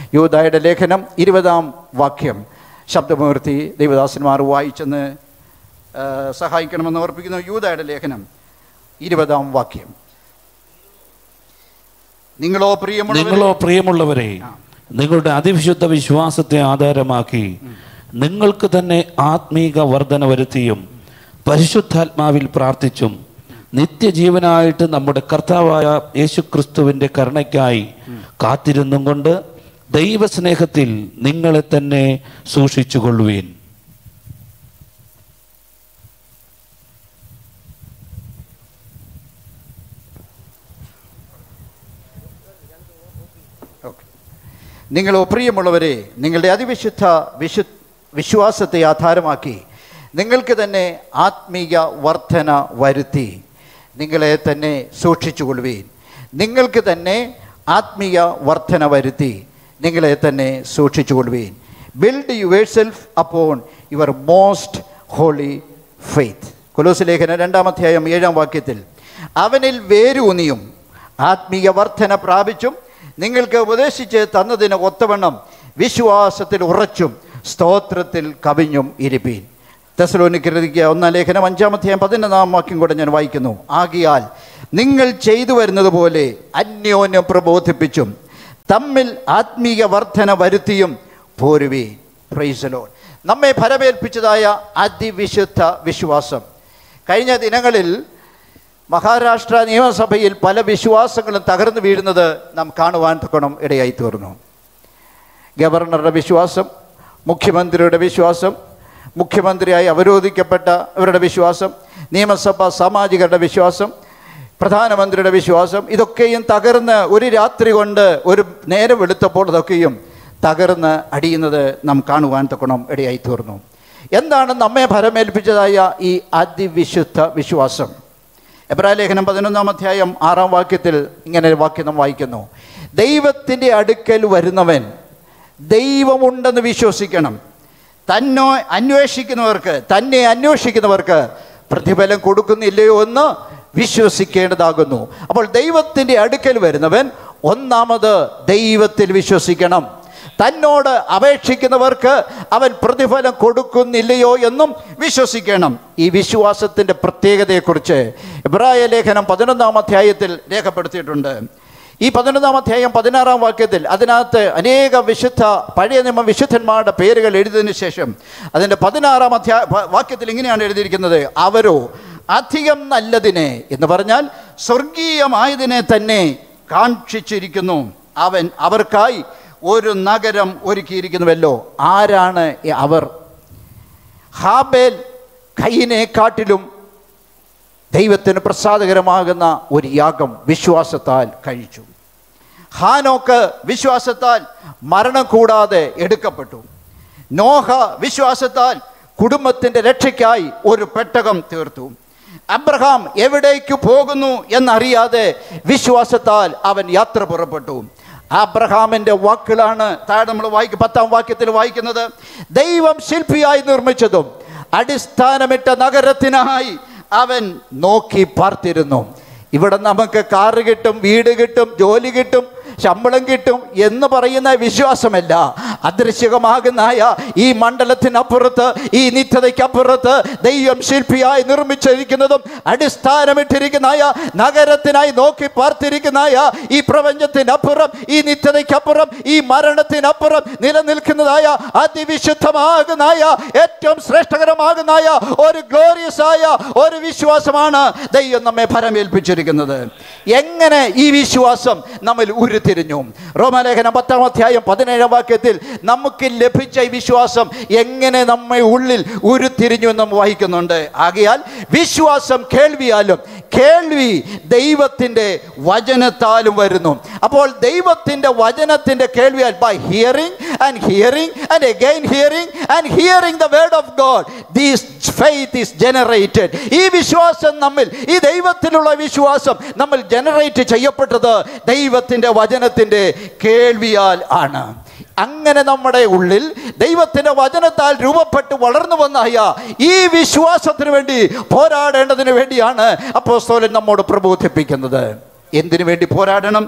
യൂതായുടെ ലേഖനം ഇരുപതാം വാക്യം ശബ്ദമുയർത്തി ദൈവദാസന്മാർ വായിച്ചെന്ന് ആ, സഹായിക്കണമെന്ന് ഓർപ്പിക്കുന്നു യൂതായുടെ ലേഖനം ഇരുപതാം വാക്യം നിങ്ങളോ പ്രിയമുള്ള നിങ്ങളോ പ്രിയമുള്ളവരെ നിങ്ങളുടെ അതിവിശുദ്ധ വിശ്വാസത്തെ ആധാരമാക്കി നിങ്ങൾക്ക് തന്നെ ആത്മീക വർധന വരുത്തിയും പരിശുദ്ധാത്മാവിൽ പ്രാർത്ഥിച്ചും നിത്യജീവനായിട്ട് നമ്മുടെ കർത്താവായ യേശുക്രിസ്തുവിൻ്റെ കരുണയ്ക്കായി കാത്തിരുന്നും കൊണ്ട് ദൈവസ്നേഹത്തിൽ നിങ്ങളെ തന്നെ സൂക്ഷിച്ചുകൊള്ളുവീൻ ഓക്കെ നിങ്ങളോ പ്രിയമുള്ളവരെ നിങ്ങളുടെ അതിവിശുദ്ധ വിശു വിശ്വാസത്തെ ആധാരമാക്കി നിങ്ങൾക്ക് തന്നെ ആത്മീയ വർധന വരുത്തി നിങ്ങളെ തന്നെ സൂക്ഷിച്ചുകൊള്ളുവീൻ നിങ്ങൾക്ക് തന്നെ ആത്മീയ വർധന വരുത്തി നിങ്ങളെ തന്നെ സൂക്ഷിച്ചുകൊള്ളുവീൻ build yourself upon your most holy faith കൊലോസ് ലേഖനം രണ്ടാം അധ്യായം ഏഴാം വാക്യത്തിൽ അവനിൽ വേരൂന്നിയും ആത്മീയ വർധന പ്രാപിച്ചും നിങ്ങൾക്ക് ഉപദേശിച്ച് തന്നതിന് ഒത്തവണ്ണം വിശ്വാസത്തിൽ ഉറച്ചും സ്തോത്രത്തിൽ കവിഞ്ഞും ഇരിപ്പീൻ തെസലോനിക്കരുതിക്ക് ഒന്നാം ലേഖനം അഞ്ചാമധ്യായം പതിനൊന്നാം വാക്യം കൂടെ ഞാൻ വായിക്കുന്നു ആകിയാൽ നിങ്ങൾ ചെയ്തു വരുന്നത് പോലെ അന്യോന്യം പ്രബോധിപ്പിച്ചും തമ്മിൽ ആത്മീയ വർധന വരുത്തിയും പോരുവീൻ പ്രൈസലോൺ നമ്മെ ഫലമേൽപ്പിച്ചതായ അതിവിശുദ്ധ വിശ്വാസം കഴിഞ്ഞ ദിനങ്ങളിൽ മഹാരാഷ്ട്ര നിയമസഭയിൽ പല വിശ്വാസങ്ങളും തകർന്നു വീഴുന്നത് നാം കാണുവാൻ തക്കണം ഇടയായി തീർന്നു ഗവർണറുടെ വിശ്വാസം മുഖ്യമന്ത്രിയുടെ വിശ്വാസം മുഖ്യമന്ത്രിയായി അവരോധിക്കപ്പെട്ട അവരുടെ വിശ്വാസം നിയമസഭ സാമാജികരുടെ വിശ്വാസം പ്രധാനമന്ത്രിയുടെ വിശ്വാസം ഇതൊക്കെയും തകർന്ന് ഒരു രാത്രി കൊണ്ട് ഒരു നേരം വെളുത്തപ്പോൾ ഇതൊക്കെയും തകർന്ന് അടിയുന്നത് നാം കാണുവാൻ തക്കണം ഇടയായി തീർന്നു എന്താണ് നമ്മെ ഫലമേൽപ്പിച്ചതായ ഈ അതിവിശുദ്ധ വിശ്വാസം എബ്രാ ലേഖനം പതിനൊന്നാം അധ്യായം ആറാം വാക്യത്തിൽ ഇങ്ങനെ ഒരു വാക്യം നാം വായിക്കുന്നു ദൈവത്തിൻ്റെ അടുക്കൽ വരുന്നവൻ ദൈവമുണ്ടെന്ന് വിശ്വസിക്കണം തന്നോ അന്വേഷിക്കുന്നവർക്ക് തന്നെ അന്വേഷിക്കുന്നവർക്ക് പ്രതിഫലം കൊടുക്കുന്നില്ലയോ എന്ന് വിശ്വസിക്കേണ്ടതാകുന്നു അപ്പോൾ ദൈവത്തിൻ്റെ അടുക്കൽ വരുന്നവൻ ഒന്നാമത് ദൈവത്തിൽ വിശ്വസിക്കണം തന്നോട് അപേക്ഷിക്കുന്നവർക്ക് അവൻ പ്രതിഫലം കൊടുക്കുന്നില്ലയോ എന്നും വിശ്വസിക്കണം ഈ വിശ്വാസത്തിൻ്റെ പ്രത്യേകതയെക്കുറിച്ച് ഇബ്രായ ലേഖനം പതിനൊന്നാം അധ്യായത്തിൽ രേഖപ്പെടുത്തിയിട്ടുണ്ട് ഈ പതിനൊന്നാം അധ്യായം പതിനാറാം വാക്യത്തിൽ അതിനകത്ത് അനേക വിശുദ്ധ പഴയ നിയമ വിശുദ്ധന്മാരുടെ പേരുകൾ എഴുതിയതിനു ശേഷം അതിൻ്റെ പതിനാറാം അധ്യായ വ- വാക്യത്തിൽ ഇങ്ങനെയാണ് എഴുതിയിരിക്കുന്നത് അവരോ അധികം നല്ലതിനെ എന്ന് പറഞ്ഞാൽ സ്വർഗീയമായതിനെ തന്നെ കാക്ഷിച്ചിരിക്കുന്നു അവൻ അവർക്കായി ഒരു നഗരം ഒരുക്കിയിരിക്കുന്നുവല്ലോ ആരാണ് ഈ അവർ ഹാബേൽ കൈയിനെക്കാട്ടിലും ദൈവത്തിന് പ്രസാദകരമാകുന്ന ഒരു യാഗം വിശ്വാസത്താൽ കഴിച്ചു ഹാനോക്ക് വിശ്വാസത്താൽ മരണം കൂടാതെ എടുക്കപ്പെട്ടു നോഹ വിശ്വാസത്താൽ കുടുംബത്തിൻ്റെ രക്ഷയ്ക്കായി ഒരു പെട്ടകം തീർത്തു അബ്രഹാം എവിടേക്ക് പോകുന്നു എന്നറിയാതെ വിശ്വാസത്താൽ അവൻ യാത്ര പുറപ്പെട്ടു അബ്രഹാമിൻ്റെ വാക്കുകളാണ് താഴെ നമ്മൾ വായിക്കും പത്താം വാക്യത്തിൽ വായിക്കുന്നത് ദൈവം ശില്പിയായി നിർമ്മിച്ചതും അടിസ്ഥാനമിട്ട നഗരത്തിനായി അവൻ നോക്കി പാർത്തിരുന്നു ഇവിടെ നമുക്ക് കാറ് കിട്ടും വീട് കിട്ടും ജോലി കിട്ടും ശമ്പളം കിട്ടും എന്ന് പറയുന്ന വിശ്വാസമല്ല അദൃശ്യമാകുന്നായ ഈ മണ്ഡലത്തിനപ്പുറത്ത് ഈ നിത്യതയ്ക്കപ്പുറത്ത് ദൈവം ശില്പിയായി നിർമ്മിച്ചിരിക്കുന്നതും അടിസ്ഥാനമിട്ടിരിക്കുന്നതായ നഗരത്തിനായി നോക്കി പാർത്തിരിക്കുന്നതായ ഈ പ്രപഞ്ചത്തിനപ്പുറം ഈ നിത്യതയ്ക്കപ്പുറം ഈ മരണത്തിനപ്പുറം നിലനിൽക്കുന്നതായ അതിവിശുദ്ധമാകുന്നായ ഏറ്റവും ശ്രേഷ്ഠകരമാകുന്നായ ഒരു ഗ്ലോറിയസ് ആയ ഒരു വിശ്വാസമാണ് ദൈവം നമ്മെ ഫലമേൽപ്പിച്ചിരിക്കുന്നത് എങ്ങനെ ഈ വിശ്വാസം നമ്മൾ ഉരുത്തിരിഞ്ഞു റോമാലേഖനം പത്താം അധ്യായം പതിനേഴാം വാക്യത്തിൽ നമുക്ക് ലഭിച്ച ഈ വിശ്വാസം എങ്ങനെ നമ്മെ ഉള്ളിൽ ഉരുത്തിരിഞ്ഞു എന്ന് നാം വായിക്കുന്നുണ്ട് ആകയാൽ വിശ്വാസം കേൾവിയാലും കേൾവി ദൈവത്തിൻ്റെ വചനത്താലും വരുന്നു അപ്പോൾ ദൈവത്തിൻ്റെ വചനത്തിൻ്റെ കേൾവിയാൽ by hearing and hearing and again hearing and hearing the word of God these faith is generated ഈ വിശ്വാസം നമ്മിൽ ഈ ദൈവത്തിലുള്ള വിശ്വാസം നമ്മൾ ജനറേറ്റ് ചെയ്യപ്പെട്ടത് ദൈവത്തിൻ്റെ വചനത്തിൻ്റെ കേൾവിയാൽ ആണ് അങ്ങനെ നമ്മുടെ ഉള്ളിൽ ദൈവത്തിൻ്റെ വചനത്താൽ രൂപപ്പെട്ട് വളർന്നു വന്നായ ഈ വിശ്വാസത്തിന് വേണ്ടി പോരാടേണ്ടതിന് വേണ്ടിയാണ് അപ്പോസ്തോലൻ നമ്മോട് പ്രബോധിപ്പിക്കുന്നത് എന്തിനു വേണ്ടി പോരാടണം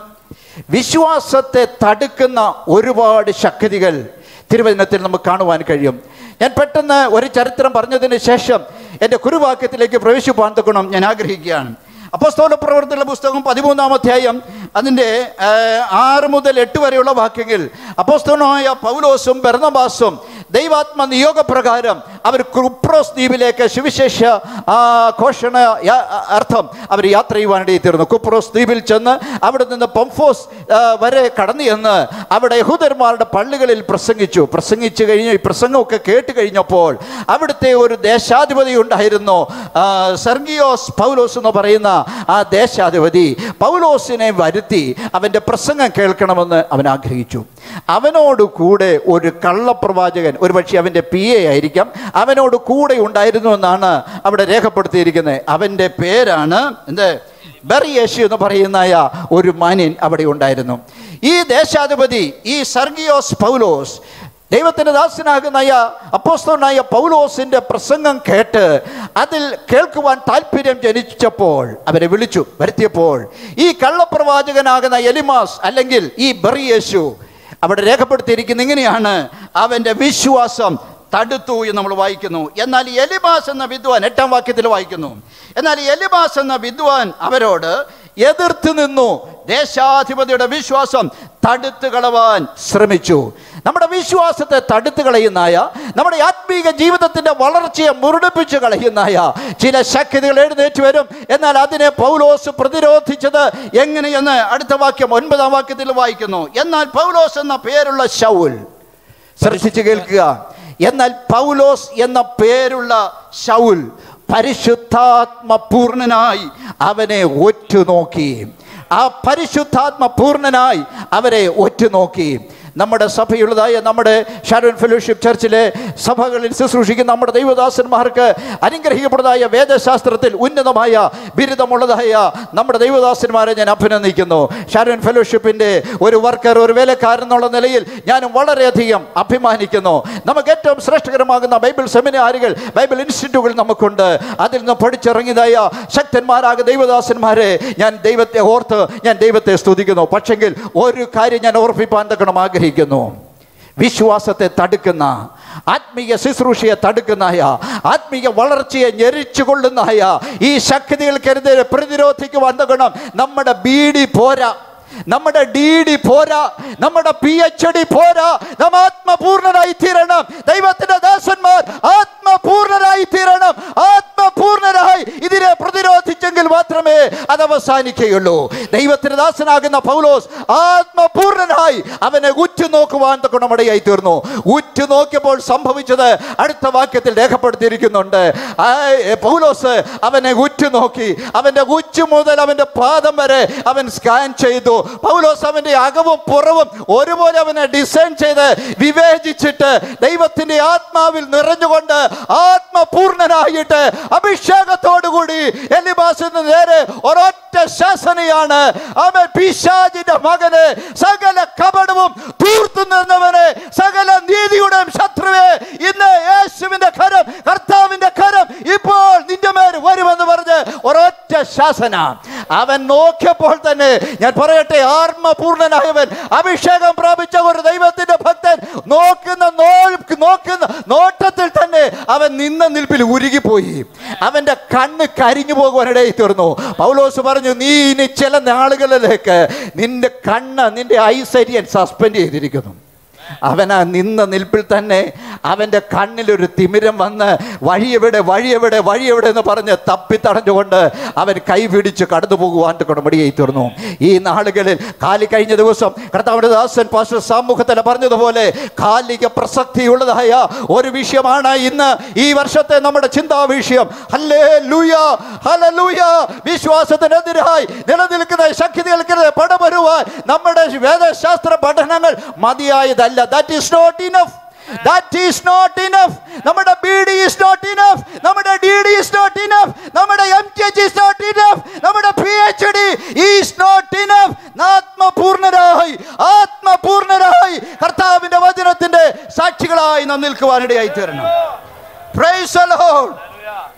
വിശ്വാസത്തെ തടുക്കുന്ന ഒരുപാട് ശക്തികൾ തിരുവചനത്തിൽ നമുക്ക് കാണുവാൻ കഴിയും ഞാൻ പെട്ടെന്ന് ഒരു ചരിത്രം പറഞ്ഞതിന് ശേഷം എൻ്റെ കുരുവാക്യത്തിലേക്ക് പ്രവേശിപ്പാൻ തക്കണം ഞാൻ ആഗ്രഹിക്കുകയാണ് അപ്പോസ്തോല പ്രവർത്തന പുസ്തകം പതിമൂന്നാം അധ്യായം അതിൻ്റെ ആ, ആറ് മുതൽ എട്ട് വരെയുള്ള വാക്യങ്ങൾ അപ്പോസ്തോലനായ പൗലോസും ബെർണബാസും ദൈവാത്മ നിയോഗപ്രകാരം അവർ കുപ്രോസ് ദ്വീപിലേക്ക് സുവിശേഷ ആ, ഘോഷണ യാ- അർത്ഥം അവർ യാത്ര ചെയ്യുവാനിടയിൽ തീർന്നു കുപ്രോസ് ദ്വീപിൽ ചെന്ന് അവിടെ നിന്ന് പംഫോസ് ആ, വരെ കടന്നു ചെന്ന് അവിടെ യഹൂദന്മാരുടെ പള്ളികളിൽ പ്രസംഗിച്ചു പ്രസംഗിച്ചു കഴിഞ്ഞ് ഈ പ്രസംഗമൊക്കെ കേട്ട് കഴിഞ്ഞപ്പോൾ അവിടുത്തെ ഒരു ദേശാധിപതി ഉണ്ടായിരുന്നു ആ, സെർഗിയോസ് പൗലോസ് എന്ന് പറയുന്ന ആ ദേശാധിപതി പൗലോസിനെ വരുത്തി അവൻ്റെ പ്രസംഗം കേൾക്കണമെന്ന് അവൻ ആഗ്രഹിച്ചു അവനോട് കൂടെ ഒരു കള്ളപ്രവാചകൻ ഒരു പക്ഷേ അവൻ്റെ പി എ ആയിരിക്കാം അവനോട് കൂടെ ഉണ്ടായിരുന്നു എന്നാണ് അവിടെ രേഖപ്പെടുത്തിയിരിക്കുന്നത് അവൻ്റെ പേരാണ് എന്ത് ബെറിയേഷു എന്ന് പറയുന്നതായ ഒരു മാന്യൻ അവിടെ ഉണ്ടായിരുന്നു ഈ ദേശാധിപതി ഈ സർഗിയോസ് പൗലോസ് ദൈവത്തിൻ്റെ ദാസനാകുന്നയ അപ്പോസ്തലനായ പൗലോസിന്റെ പ്രസംഗം കേട്ട് അതിൽ കേൾക്കുവാൻ താല്പര്യം ജനിച്ചപ്പോൾ അവരെ വിളിച്ചു വരുത്തിയപ്പോൾ ഈ കള്ളപ്രവാചകനാകുന്ന എലിമാസ് അല്ലെങ്കിൽ ഈ ബറിയേശു അവിടെ രേഖപ്പെടുത്തിയിരിക്കുന്ന ഇങ്ങനെയാണ് അവൻ്റെ വിശ്വാസം തടുത്തു എന്ന് നമ്മൾ വായിക്കുന്നു എന്നാൽ ഈ എലിമാസ് എന്ന വിദ്വാൻ എട്ടാം വാക്യത്തിൽ വായിക്കുന്നു എന്നാൽ ഈ എലിമാസ് എന്ന വിദ്വാൻ അവരോട് എതിർത്ത് നിന്നു ദേശാധിപതിയുടെ വിശ്വാസം തടുത്തു കളവാൻ ശ്രമിച്ചു നമ്മുടെ വിശ്വാസത്തെ തടുത്തു കളയുന്നായ നമ്മുടെ ആത്മീക ജീവിതത്തിന്റെ വളർച്ചയെ മുരടിപ്പിച്ച് കളയുന്നായ ചില ശക്തികൾ എഴുന്നേറ്റ് വരും എന്നാൽ അതിനെ പൗലോസ് പ്രതിരോധിച്ചത് എങ്ങനെയെന്ന് അടുത്ത വാക്യം ഒൻപതാം വാക്യത്തിൽ വായിക്കുന്നു എന്നാൽ പൗലോസ് എന്ന പേരുള്ള ശൗൽ ശ്രദ്ധിച്ച് കേൾക്കുക എന്നാൽ പൗലോസ് എന്ന പേരുള്ള ശൗൽ പരിശുദ്ധാത്മ പൂർണ്ണനായി അവനെ ഒറ്റുനോക്കി ആ പരിശുദ്ധാത്മ പൂർണ്ണനായി അവരെ ഒറ്റുനോക്കി നമ്മുടെ സഭയുള്ളതായ നമ്മുടെ ഷാരോൺ ഫെലോഷിപ്പ് ചർച്ചിലെ സഭകളിൽ ശുശ്രൂഷിക്കുന്ന നമ്മുടെ ദൈവദാസന്മാർക്ക് അനുഗ്രഹിക്കപ്പെട്ടതായ വേദശാസ്ത്രത്തിൽ ഉന്നതമായ ബിരുദമുള്ളതായ നമ്മുടെ ദൈവദാസന്മാരെ ഞാൻ അഭിനന്ദിക്കുന്നു ഷാരോൺ ഫെലോഷിപ്പിൻ്റെ ഒരു വർക്കർ ഒരു വേലക്കാരൻ എന്നുള്ള നിലയിൽ ഞാനും വളരെയധികം അഭിമാനിക്കുന്നു നമുക്ക് ഏറ്റവും ശ്രേഷ്ഠകരമാകുന്ന ബൈബിൾ സെമിനാറുകൾ ബൈബിൾ ഇൻസ്റ്റിറ്റ്യൂട്ടുകൾ നമുക്കുണ്ട് അതിൽ നിന്ന് പഠിച്ചിറങ്ങിയതായ ശക്തന്മാരായ ദൈവദാസന്മാരെ ഞാൻ ദൈവത്തെ ഓർത്ത് ഞാൻ ദൈവത്തെ സ്തുതിക്കുന്നു പക്ഷെങ്കിൽ ഒരു കാര്യം ഞാൻ ഓർപ്പിപ്പാൻ തക്കണം ആഗ്രഹിക്കുന്നു വിശ്വാസത്തെ തടുക്കുന്ന ആത്മീയ ശുശ്രൂഷയെ തടുക്കുന്നതായ ആത്മീയ വളർച്ചയെ ഞെരിച്ചു കൊള്ളുന്നതായ ഈ ശക്തികൾക്കെതിരെ പ്രതിരോധിക്കുവാൻ തക്കണം നമ്മുടെ ബീഡി പോരാ നമ്മുടെ ഡി ഡി പോരാ നമ്മുടെ പി എച്ച് ഡി പോരാ നാം ആത്മപൂർണരായി തീരണം ദൈവത്തിന്റെ ദാസന്മാർ ആത്മപൂർണരായി തീരണം ആത്മപൂർണരായി ഇതിനെ പ്രതിരോധിച്ചെങ്കിൽ മാത്രമേ അത് അവസാനിക്കുകയുള്ളൂ ദൈവത്തിന്റെ ദാസനാകുന്ന പൗലോസ് ആത്മപൂർണനായി അവനെ ഉറ്റുനോക്കുവാൻ ഗുണമടയായി തീർന്നു ഉറ്റുനോക്കിയപ്പോൾ സംഭവിച്ചത് അടുത്ത വാക്യത്തിൽ രേഖപ്പെടുത്തിയിരിക്കുന്നുണ്ട് ആ, ഏ, പൗലോസ് അവനെ ഉറ്റുനോക്കി അവന്റെ ഉച്ചു മുതൽ അവന്റെ പാദം വരെ അവൻ സ്കാൻ ചെയ്തു പൗലോസ് അവന്റെ അകവും പുറവും ഒരുപോലെ അവനെ ഡിസൈൻ ചെയ്ത് വിവേചിച്ചിട്ട് ദൈവത്തിന്റെ ആത്മാവിൽ നിറഞ്ഞുകൊണ്ട് ആത്മപൂർണനായിട്ട് അഭിഷേകത്തോടുകൂടി എലിബാസിന് നേരെ ഒരൊറ്റ ശാസനയാണ് അവൻ പിശാചിന്റെ മകന് സകല കപടവും തൂർത്തു നിന്നവനെ സകല നീതിയുടെയും ശത്രുവെ ഇന്ന് യേശുവിന്റെ കരം കർത്താവിന്റെ കരം ഇപ്പോൾ നിന്റെ മേൽ വരുമെന്ന് പറഞ്ഞ് ഒരൊറ്റ ശാസന അവൻ നോക്കിയപ്പോൾ തന്നെ ഞാൻ പറയട്ടെ ആത്മപൂർണനായവൻ അഭിഷേകം പ്രാപിച്ച ഒരു ദൈവത്തിന്റെ ഭക്തൻ നോക്കുന്ന നോ- നോക്കുന്ന നോട്ടത്തിൽ തന്നെ അവൻ നിന്ന നിൽപ്പിൽ ഉരുകിപ്പോയി അവന്റെ കണ്ണ് കരിഞ്ഞു പോകുവാനിടയിൽ തീർന്നു പൗലോസ് പറഞ്ഞു നീ ഇനി ചില നാളുകളിലേക്ക് നിന്റെ കണ്ണ് നിന്റെ ഐശ്വര്യൻ സസ്പെൻഡ് ചെയ്തിരിക്കുന്നു അവൻ ആ നിന്ന നിൽപ്പിൽ തന്നെ അവൻ്റെ കണ്ണിലൊരു തിമിരം വന്ന് വഴിയെവിടെ വഴിയെവിടെ വഴിയെവിടെ എന്ന് പറഞ്ഞ് തപ്പിത്തടഞ്ഞുകൊണ്ട് അവൻ കൈ പിടിച്ച് കടന്നു പോകുവാൻ കൊടുമടിയായി തീർന്നു ഈ നാളുകളിൽ കാലി കഴിഞ്ഞ ദിവസം കർത്താവിന്റെ ദാസൻ പാസ്റ്റർ സാമൂഹത്തിൽ പറഞ്ഞതുപോലെ കാലിക പ്രസക്തിയുള്ളതായ ഒരു വിഷയമാണ് ഇന്ന് ഈ വർഷത്തെ നമ്മുടെ ചിന്താ വിഷയം ഹല്ലേ ലൂയ ഹലലൂയ വിശ്വാസത്തിനെതിരായി നിലനിൽക്കുന്ന ശക്തികൾക്കെതിരെ പടമരുവാൻ നമ്മുടെ വേദശാസ്ത്ര പഠനങ്ങൾ മതിയായതല്ല that is not enough that is not enough നമ്മുടെ B D is not enough നമ്മുടെ D D is not enough നമ്മുടെ M T H is not enough നമ്മുടെ P H D is not enough ആത്മപൂർണരായി ആത്മപൂർണരായി കർത്താവിന്റെ വചനത്തിന്റെ സാക്ഷികളായി നാം നിൽക്കുവാനിടയായി തീരണം Praise the Lord.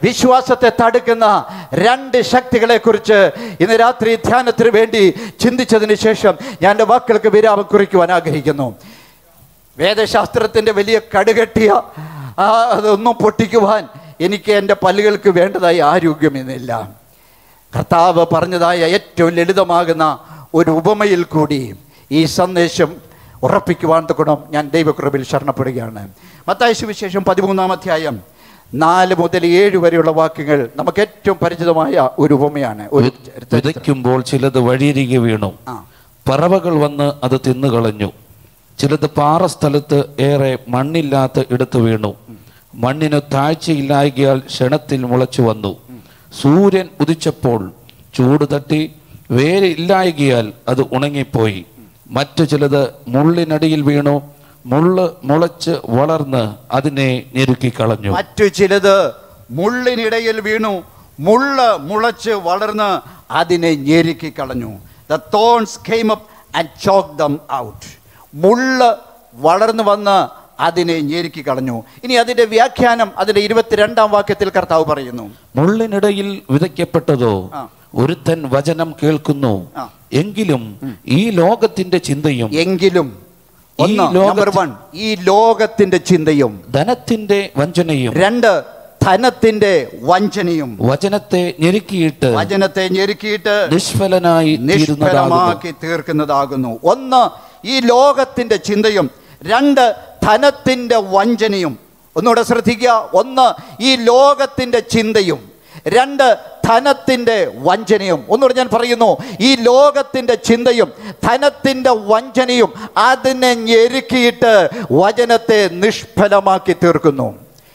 വിശ്വാസത്തെ തടുക്കുന്ന രണ്ട് ശക്തികളെ കുറിച്ച് ഇന്ന് രാത്രി ധ്യാനത്തിന് വേണ്ടി ചിന്തിച്ചതിന് ശേഷം ഞാൻ എൻ്റെ വാക്കുകൾക്ക് വിരാമം കുറിക്കുവാൻ ആഗ്രഹിക്കുന്നു വേദശാസ്ത്രത്തിൻ്റെ വലിയ കടുകെട്ടിയ ആ, അതൊന്നും പൊട്ടിക്കുവാൻ എനിക്ക് എൻ്റെ പല്ലുകൾക്ക് വേണ്ടതായ ആരോഗ്യമെന്നില്ല കർത്താവ് പറഞ്ഞതായ ഏറ്റവും ലളിതമാകുന്ന ഒരു ഉപമയിൽ കൂടി ഈ സന്ദേശം ഉറപ്പിക്കുവാൻ ഗുണം ഞാൻ ദൈവകൃപയിൽ ശരണപ്പെടുകയാണ് മത്തായ സുവിശേഷം പതിമൂന്നാം അധ്യായം നാല് മുതൽ ഏഴ് വരെയുള്ള വാക്യങ്ങൾ നമുക്ക് ഏറ്റവും പരിചിതമായ ഒരു ഉപമയാണ് ഒരു ചരിത്ര- വിതയ്ക്കുമ്പോൾ ചിലത് വഴിയരികെ വീണു ആ. പറവകൾ വന്ന് അത് തിന്നുകളഞ്ഞു ചിലത് പാറസ്ഥലത്ത് ഏറെ മണ്ണില്ലാത്ത ഇടത്ത് വീണു മണ്ണിന് താഴ്ചയില്ലായകയാൽ ക്ഷണത്തിൽ മുളച്ചു വന്നു സൂര്യൻ ഉദിച്ചപ്പോൾ ചൂട് തട്ടി വേര് ഇല്ലായകയാൽ അത് ഉണങ്ങിപ്പോയി മറ്റു ചിലത് മുള്ളിനടിയിൽ വീണു മുള്ള് മുളച്ച് വളർന്ന് അതിനെ ഞെരുക്കിക്കളഞ്ഞു മറ്റു ചിലത് മുള്ളിനിടയിൽ വീണു മുള്ള് മുളച്ച് വളർന്ന് അതിനെ ഞെരുക്കി കളഞ്ഞു the thorns came up and choke them out മുള്ള് വളർന്നു വന്ന് അതിനെ ഞെരുക്കി കളഞ്ഞു ഇനി അതിന്റെ വ്യാഖ്യാനം അതിന്റെ ഇരുപത്തിരണ്ടാം വാക്യത്തിൽ കർത്താവ് പറയുന്നു മുള്ളിനിടയിൽ വിതയ്ക്കപ്പെട്ടതോ ആ. ഒരുത്തൻ വചനം കേൾക്കുന്നു ആ. എങ്കിലും ഈ ലോകത്തിന്റെ ചിന്തയും എങ്കിലും ഈ ഒന്ന് ലോകത്തി- നമ്പർ വൺ ഈ ലോകത്തിന്റെ ചിന്തയും ധനത്തിന്റെ വഞ്ചനയും രണ്ട് ധനത്തിന്റെ വഞ്ചനയും വചനത്തെ ഞെരുക്കിയിട്ട് വചനത്തെ ഞെരുക്കിയിട്ട് നിഷ്ഫലനായി തീരുന്നതാകുന്നു നിഷ്ഫലമാക്കി തീർക്കുന്നതാകുന്നു ഒന്ന് ഈ ലോകത്തിന്റെ ചിന്തയും രണ്ട് ധനത്തിന്റെ വഞ്ചനയും ഒന്നുകൂടെ ശ്രദ്ധിക്കുക ഒന്ന് ഈ ലോകത്തിന്റെ ചിന്തയും രണ്ട് ധനത്തിന്റെ വഞ്ചനയും ഒന്നുകൂടെ ഞാൻ പറയുന്നു ഈ ലോകത്തിന്റെ ചിന്തയും ധനത്തിന്റെ വഞ്ചനയും അതിനെ ഞെരുക്കിയിട്ട് വചനത്തെ നിഷ്ഫലമാക്കി തീർക്കുന്നു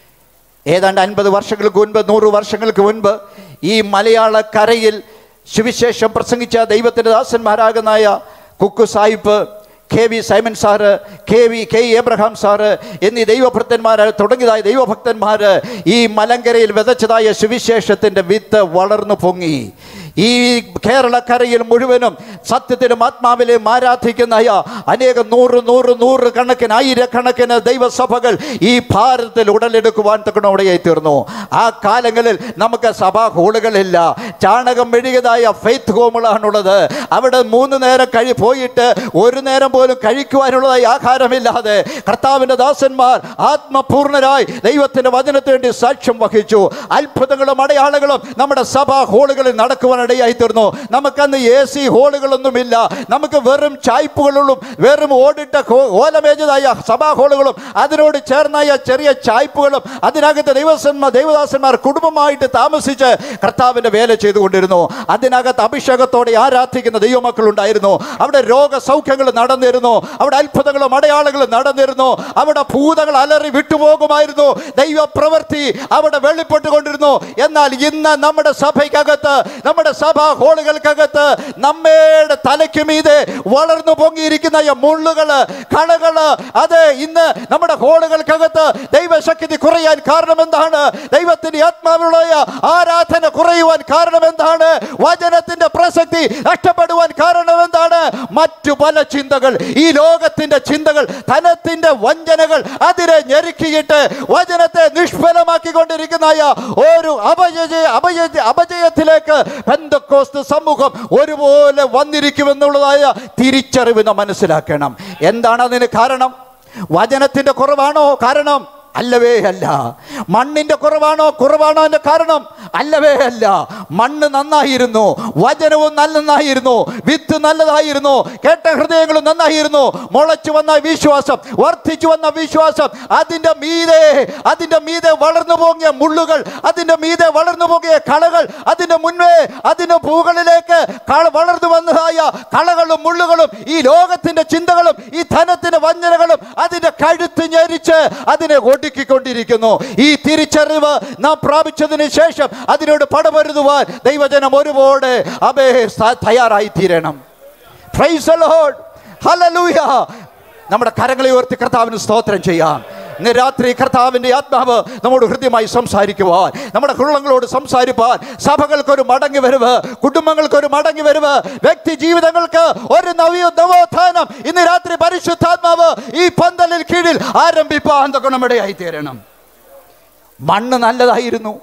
ഏതാണ്ട് അൻപത് വർഷങ്ങൾക്ക് മുൻപ് നൂറ് വർഷങ്ങൾക്ക് മുൻപ് ഈ മലയാള കരയിൽ സുവിശേഷം പ്രസംഗിച്ച ദൈവത്തിൻ്റെ ദാസന്മാരാകുന്നായ Kukku Sahib K V Simon sir K V K Abraham sir എന്നീ ദൈവഭക്തന്മാർ തുടങ്ങിയതായ ദൈവഭക്തന്മാർ ഈ മലങ്കരയിൽ വിതച്ചതായ സുവിശേഷത്തിൻ്റെ വിത്ത് വളർന്നു പൊങ്ങി ഈ കേരളക്കരയിൽ മുഴുവനും സത്യത്തിലും ആത്മാവിലെയും ആരാധിക്കുന്ന അനേകം നൂറ് നൂറ് നൂറ് കണക്കിന് ആയിരക്കണക്കിന് ദൈവസഭകൾ ഈ ഭാരതത്തിൽ ഉടലെടുക്കുവാൻ തക്കണോടെയായി തീർന്നു ആ കാലങ്ങളിൽ നമുക്ക് സഭാ ഹോളുകളില്ല ചാണകം മെഴുകിയതായ ഫെയ്ത്ത് ഹോമുകളാണുള്ളത് അവിടെ മൂന്ന് നേരം കഴി പോയിട്ട് ഒരു നേരം പോലും കഴിക്കുവാനുള്ളതായി ആഹാരമില്ലാതെ കർത്താവിൻ്റെ ദാസന്മാർ ആത്മപൂർണരായി ദൈവത്തിൻ്റെ വചനത്തിന് വേണ്ടി സാക്ഷ്യം വഹിച്ചു അത്ഭുതങ്ങളും അടയാളങ്ങളും നമ്മുടെ സഭാ ഹോളുകളിൽ നടക്കുവാനിടയായി തീർന്നു നമുക്കന്ന് എ സി ഹോളുകളൊന്നുമില്ല നമുക്ക് വെറും ചായ്പുകളുള്ളും വെറും ഓടിട്ട ഹോ- ഓലമേഞ്ഞതായ സഭാ ഹോളുകളും അതിനോട് ചേർന്നായ ചെറിയ ചായ്പുകളും അതിനകത്ത് ദൈവസന്മാർ ദൈവദാസന്മാർ കുടുംബമായിട്ട് താമസിച്ച് കർത്താവിൻ്റെ വേല ചെയ്തുകൊണ്ടിരുന്നു അതിനകത്ത് അഭിഷേകത്തോടെ ആരാധിക്കുന്ന ദൈവമക്കൾ ഉണ്ടായിരുന്നു അവിടെ രോഗസൗഖ്യങ്ങൾ നടന്നിരുന്നു അവിടെ അത്ഭുതങ്ങളും അടയാളങ്ങളും നടന്നിരുന്നു അവിടെ ഭൂതങ്ങൾ അലറി വിട്ടുപോകുമായിരുന്നു ദൈവപ്രവൃത്തി അവിടെ വെളിപ്പെട്ടുകൊണ്ടിരുന്നു എന്നാൽ ഇന്ന് നമ്മുടെ സഭയ്ക്കകത്ത് നമ്മുടെ സഭാ ഹോളുകൾക്കകത്ത് നമ്മയുടെ തലയ്ക്ക് മീതെ വളർന്നു പൊങ്ങിയിരിക്കുന്ന ഈ മുള്ളുകള് കളകള് അത് ഇന്ന് നമ്മുടെ ഹോളുകൾക്കകത്ത് ദൈവശക്തി കുറയാൻ കാരണം എന്താണ് ദൈവത്തിന്റെ ആത്മാവിലുള്ള ആരാധന കുറയുവാൻ കാരണം എന്താണ് വചനത്തിന്റെ പ്രസക്തി നഷ്ടപ്പെടുവാൻ കാരണം എന്താണ് മറ്റു പല ചിന്തകൾ ഈ ലോകത്തിന്റെ ചിന്തകൾ ധനത്തിന്റെ വഞ്ചനകൾ അതിനെ ഞെരുക്കിയിട്ട് വചനത്തെ നിഷ്ഫലമാക്കിക്കൊണ്ടിരിക്കുന്ന ഒരു അപജയ അപജയ അപജയത്തിലേക്ക് പെന്തക്കോസ്ത് സമൂഹം ഒരുപോലെ വന്നിരിക്കുമെന്നുള്ളതായ തിരിച്ചറിവ് നാം മനസ്സിലാക്കണം എന്താണ് അതിന് കാരണം വചനത്തിന്റെ കുറവാണോ കാരണം അല്ലവേ അല്ല മണ്ണിന്റെ കുറവാണോ കുറവാണോ അതിന്റെ കാരണം അല്ലവേ അല്ല മണ്ണ് നന്നായിരുന്നു വചനവും നന്നായിരുന്നു വിത്ത് നല്ലതായിരുന്നു കേട്ട ഹൃദയങ്ങളും നന്നായിരുന്നു മുളച്ചു വന്ന വിശ്വാസം വർദ്ധിച്ചു വന്ന വിശ്വാസം അതിന്റെ മീതെ അതിന്റെ മീതെ വളർന്നു പോകിയ മുള്ളുകൾ അതിന്റെ മീതെ വളർന്നു പോകിയ കളകൾ അതിന്റെ മുൻപേ അതിന്റെ പൂകളിലേക്ക് കള വളർന്നു വന്നതായ കളകളും മുള്ളുകളും ഈ ലോകത്തിന്റെ ചിന്തകളും ഈ ധനത്തിന്റെ വഞ്ചനകളും അതിന്റെ കഴുത്ത് ഞെരിച്ച് അതിനെ ഒടുക്കിക്കൊണ്ടിരിക്കുന്നു ഈ തിരിച്ചറിവ് നാം പ്രാപിച്ചതിന് ശേഷം അതിനോട് പടപൊരുതുവാൻ ദൈവജനം ഒരുപാട് അബേ തയ്യാറായി തീരണം Praise the Lord. Hallelujah. നമ്മുടെ കരങ്ങളെ ഉയർത്തി കർത്താവിന് സ്തോത്രം ചെയ്യാം ഇന്ന് രാത്രി കർത്താവിൻ്റെ ആത്മാവ് നമ്മോട് ഹൃദ്യമായി സംസാരിക്കുവാൻ നമ്മുടെ ഹൃദയങ്ങളോട് സംസാരിപ്പാൻ സഭകൾക്കൊരു മടങ്ങി വരവ് കുടുംബങ്ങൾക്കൊരു മടങ്ങി വരവ് വ്യക്തി ജീവിതങ്ങൾക്ക് ഒരു നവ്യ നവോത്ഥാനം ഇന്ന് രാത്രി പരിശുദ്ധാത്മാവ് ഈ പന്തലിൽ കീഴിൽ ആരംഭിപ്പാൻ തൊക്കെ നമ്മുടെ ആയി തീരണം മണ്ണ് നല്ലതായിരുന്നു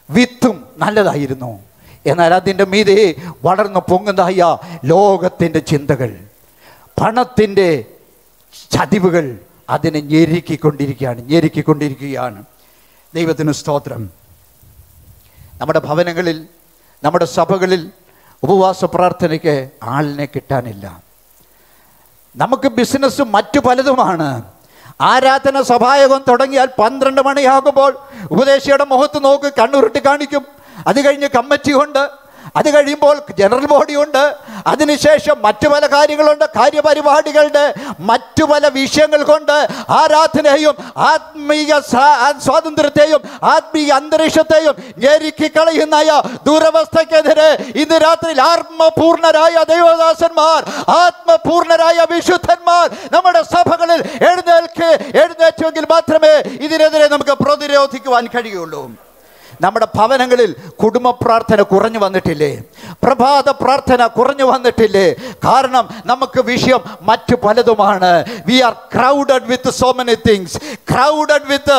വിത്തും നല്ലതായിരുന്നു എന്നാൽ അതിൻ്റെ മീതെ വളർന്നു പൊങ്ങുന്നതായ ലോകത്തിൻ്റെ ചിന്തകൾ പണത്തിൻ്റെ ചതിവുകൾ അതിനെ ഞെരുക്കിക്കൊണ്ടിരിക്കുകയാണ് ഞെരുക്കിക്കൊണ്ടിരിക്കുകയാണ് ദൈവത്തിന് സ്തോത്രം നമ്മുടെ ഭവനങ്ങളിൽ നമ്മുടെ സഭകളിൽ ഉപവാസ പ്രാർത്ഥനയ്ക്ക് ആളിനെ കിട്ടാനില്ല നമുക്ക് ബിസിനസ് മറ്റു പലതുമാണ് ആരാധന സഭായകം തുടങ്ങിയാൽ പന്ത്രണ്ട് മണിയാകുമ്പോൾ ഉപദേശിയുടെ മുഖത്ത് നോക്ക് കണ്ണുരുട്ടി കാണിക്കും അത് കഴിഞ്ഞ് കമ്മിറ്റി ഉണ്ട് അത് കഴിയുമ്പോൾ ജനറൽ ബോഡി ഉണ്ട് അതിനുശേഷം മറ്റു പല കാര്യങ്ങളുണ്ട് കാര്യപരിപാടികളുടെ മറ്റു പല വിഷയങ്ങൾ കൊണ്ട് ആരാധനയെയും ആത്മീയ സ്വാ- ആ സ്വാതന്ത്ര്യത്തെയും ആത്മീയ അന്തരീക്ഷത്തെയും ഞെരുക്കി കളയുന്നയ ദുരവസ്ഥക്കെതിരെ ഇന്ന് രാത്രി ആത്മപൂർണരായ ദൈവദാസന്മാർ ആത്മപൂർണരായ വിശുദ്ധന്മാർ നമ്മുടെ സഭകളിൽ എഴുന്നേൽക്ക് എഴുന്നേറ്റുവെങ്കിൽ മാത്രമേ ഇതിനെതിരെ നമുക്ക് പ്രതിരോധിക്കുവാൻ കഴിയുള്ളൂ നമ്മുടെ ഭവനങ്ങളിൽ കുടുംബ പ്രാർത്ഥന കുറഞ്ഞു വന്നിട്ടില്ലേ പ്രഭാത പ്രാർത്ഥന കുറഞ്ഞു വന്നിട്ടില്ലേ കാരണം നമുക്ക് വിഷയം മറ്റു പലതുമാണ് we are crowded with so many things crowded with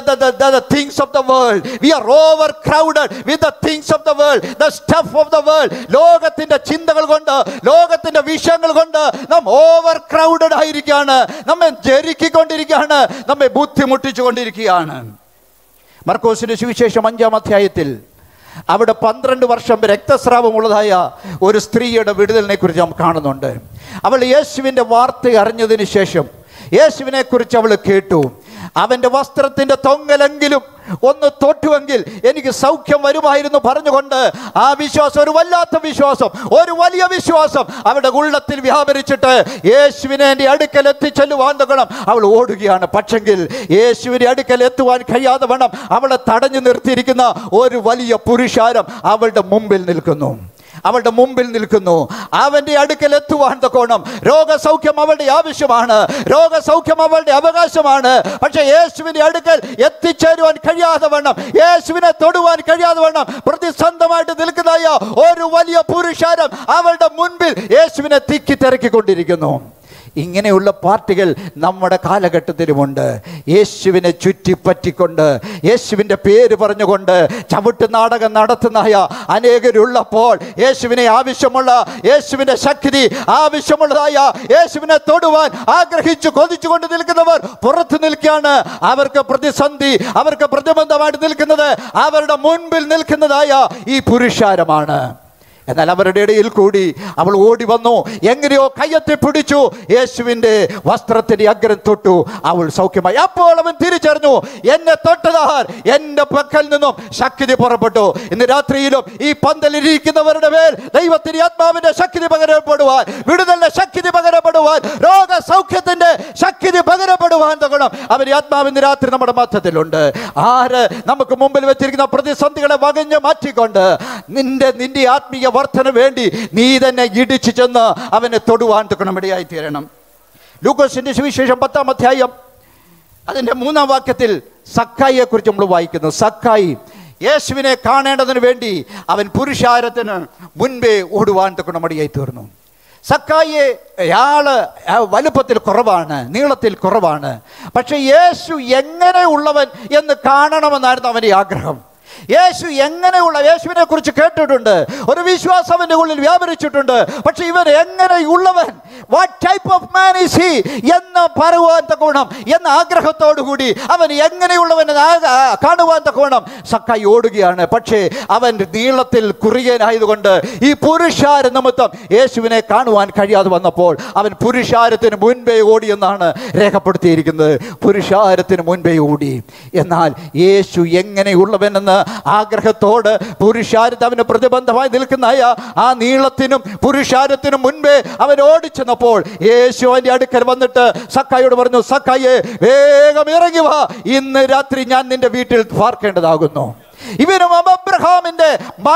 the things of the world we are over crowded with the things of the world the stuff of the world ലോകത്തിന്റെ ചിന്തകൾ കൊണ്ട് ലോകത്തിന്റെ വിഷയങ്ങൾ കൊണ്ട് നാം ഓവർ ക്രൗഡഡ് ആയിരിക്കുകയാണ് നമ്മെ ജരിക്കൊണ്ടിരിക്കുകയാണ് നമ്മെ ബുദ്ധിമുട്ടിച്ചു കൊണ്ടിരിക്കുകയാണ് മർക്കോസിന്റെ സുവിശേഷം അഞ്ചാം അധ്യായത്തിൽ അവിടെ പന്ത്രണ്ട് വർഷം രക്തസ്രാവമുള്ളതായ ഒരു സ്ത്രീയുടെ വിടുതലിനെ കുറിച്ച് നാം കാണുന്നുണ്ട് അവൾ യേശുവിൻ്റെ വാർത്ത അറിഞ്ഞതിന് ശേഷം യേശുവിനെ കുറിച്ച് അവൾ കേട്ടു അവൻ്റെ വസ്ത്രത്തിൻ്റെ തൊങ്ങലെങ്കിലും ഒന്ന് തൊട്ടുവെങ്കിൽ എനിക്ക് സൗഖ്യം വരുമായിരുന്നു പറഞ്ഞുകൊണ്ട് ആ വിശ്വാസം ഒരു വല്ലാത്ത വിശ്വാസം ഒരു വലിയ വിശ്വാസം അവരുടെ ഉള്ളത്തിൽ വ്യാപരിച്ചിട്ട് യേശുവിനെ എൻ്റെ അടുക്കൽ എത്തിച്ചെല്ലുവാൻ തകണം അവൾ ഓടുകയാണ് പക്ഷെങ്കിൽ യേശുവിനെ അടുക്കൽ എത്തുവാൻ കഴിയാതെ വേണം അവളെ തടഞ്ഞു നിർത്തിയിരിക്കുന്ന ഒരു വലിയ പുരുഷാരം അവളുടെ മുമ്പിൽ നിൽക്കുന്നു അവളുടെ മുമ്പിൽ നിൽക്കുന്നു അവന്റെ അടുക്കൽ എത്തുവാൻ തക്കോണം രോഗസൗഖ്യം അവളുടെ ആവശ്യമാണ് രോഗസൗഖ്യം അവളുടെ അവകാശമാണ് പക്ഷെ യേശുവിന്റെ അടുക്കൽ എത്തിച്ചേരുവാൻ കഴിയാതെ വണ്ണം യേശുവിനെ തൊടുവാൻ കഴിയാതെ വണ്ണം പ്രതിസന്ധമായിട്ട് നിൽക്കുന്നതായ ഒരു വലിയ പുരുഷാരം അവളുടെ മുൻപിൽ യേശുവിനെ തിക്കി തിരക്കിക്കൊണ്ടിരിക്കുന്നു ഇങ്ങനെയുള്ള പാർട്ടികൾ നമ്മുടെ കാലഘട്ടത്തിലുമുണ്ട് യേശുവിനെ ചുറ്റിപ്പറ്റിക്കൊണ്ട് യേശുവിൻ്റെ പേര് പറഞ്ഞുകൊണ്ട് ചവിട്ട് നാടകം നടത്തുന്നതായ അനേകരുള്ളപ്പോൾ യേശുവിനെ ആവശ്യമുള്ള യേശുവിൻ്റെ ശക്തി ആവശ്യമുള്ളതായ യേശുവിനെ തൊടുവാൻ ആഗ്രഹിച്ചു കൊതിച്ചുകൊണ്ട് നിൽക്കുന്നവർ പുറത്തു നിൽക്കുകയാണ് അവർക്ക് പ്രതിസന്ധി അവർക്ക് പ്രതിബന്ധമായിട്ട് നിൽക്കുന്നത് അവരുടെ മുൻപിൽ നിൽക്കുന്നതായ ഈ പുരുഷാരമാണ് എന്നാൽ അവരുടെ ഇടയിൽ കൂടി അവൾ ഓടി വന്നു എങ്ങനെയോ കയ്യത്തെ പിടിച്ചു യേശുവിൻ്റെ വസ്ത്രത്തിന്റെ അഗ്രം തൊട്ടു അവൾ സൗഖ്യമായി അപ്പോൾ അവൻ തിരിച്ചറിഞ്ഞു എന്നെ തൊട്ടതാർ എൻ്റെ പക്കൽ നിന്നും ശക്തി പുറപ്പെട്ടു ഇന്ന് രാത്രിയിലും ഈ പന്തലിരിക്കുന്നവരുടെ മേൽ ദൈവത്തിന്റെ ആത്മാവിന്റെ ശക്തി പകരപ്പെടുവാൻ വിടുതലിന്റെ ശക്തി പകരപ്പെടുവാൻ രോഗ സൗഖ്യത്തിന്റെ ശക്തി പകരപ്പെടുവാൻ തകണം അവന്റെ ആത്മാവ് ഇന്ന് രാത്രി നമ്മുടെ മധ്യത്തിലുണ്ട് ആര് നമുക്ക് മുമ്പിൽ വെച്ചിരിക്കുന്ന പ്രതിസന്ധികളെ വകഞ്ഞ് മാറ്റിക്കൊണ്ട് നിന്റെ നിന്റെ ആത്മീയ വർധന വേണ്ടി നീ തന്നെ ഇടിച്ചു ചെന്ന് അവനെ തൊടുവാൻ തക്കണം ഇടയായി തീരണം ലൂക്കോസിന്റെ സുവിശേഷം പത്താം അധ്യായം അതിൻ്റെ മൂന്നാം വാക്യത്തിൽ സക്കായിയെ കുറിച്ച് നമ്മൾ വായിക്കുന്നു സക്കായി യേശുവിനെ കാണേണ്ടതിന് വേണ്ടി അവൻ പുരുഷാരത്തിന് മുൻപേ ഓടുവാൻ തക്കണം ഇടയായി തീർന്നു സക്കായിയെ അയാള് ആ വലുപ്പത്തിൽ കുറവാണ് നീളത്തിൽ കുറവാണ് പക്ഷെ യേശു എങ്ങനെയുള്ളവൻ എന്ന് കാണണമെന്നായിരുന്നു അവൻ്റെ ആഗ്രഹം യേശു എങ്ങനെയുള്ള യേശുവിനെ കുറിച്ച് കേട്ടിട്ടുണ്ട് ഒരു വിശ്വാസം അവൻ്റെ ഉള്ളിൽ വ്യാപരിച്ചിട്ടുണ്ട് പക്ഷെ ഇവൻ എങ്ങനെയുള്ളവൻ what type of man is he എന്ന് പറയുവാൻ തക്കവണ്ണം എന്ന ആഗ്രഹത്തോടുകൂടി അവൻ എങ്ങനെയുള്ളവൻ എന്ന് ആ- കാണുവാൻ തക്കവണ്ണം സക്കായി ഓടുകയാണ് പക്ഷേ അവൻ നീളത്തിൽ കുറിയനായതുകൊണ്ട് ഈ പുരുഷാര നിമിത്തം യേശുവിനെ കാണുവാൻ കഴിയാതെ വന്നപ്പോൾ അവൻ പുരുഷാരത്തിന് മുൻപേ ഓടിയെന്നാണ് രേഖപ്പെടുത്തിയിരിക്കുന്നത് പുരുഷാരത്തിന് മുൻപേ ഓടി എന്നാൽ യേശു എങ്ങനെയുള്ളവനെന്ന് ആഗ്രഹത്തോട് പുരുഷാരത്ത് അവന് പ്രതിബന്ധമായി നിൽക്കുന്നതായ ആ നീളത്തിനും പുരുഷാരത്തിനും മുൻപേ അവൻ ഓടിച്ചെന്നപ്പോൾ യേശു അവൻ്റെ അടുക്കൽ വന്നിട്ട് സക്കായോട് പറഞ്ഞു സക്കായെ വേഗം ഇറങ്ങി വാ ഇന്ന് രാത്രി ഞാൻ നിന്റെ വീട്ടിൽ പാർക്കേണ്ടതാകുന്നു ഇവനും അബ്രഹാമിന്റെ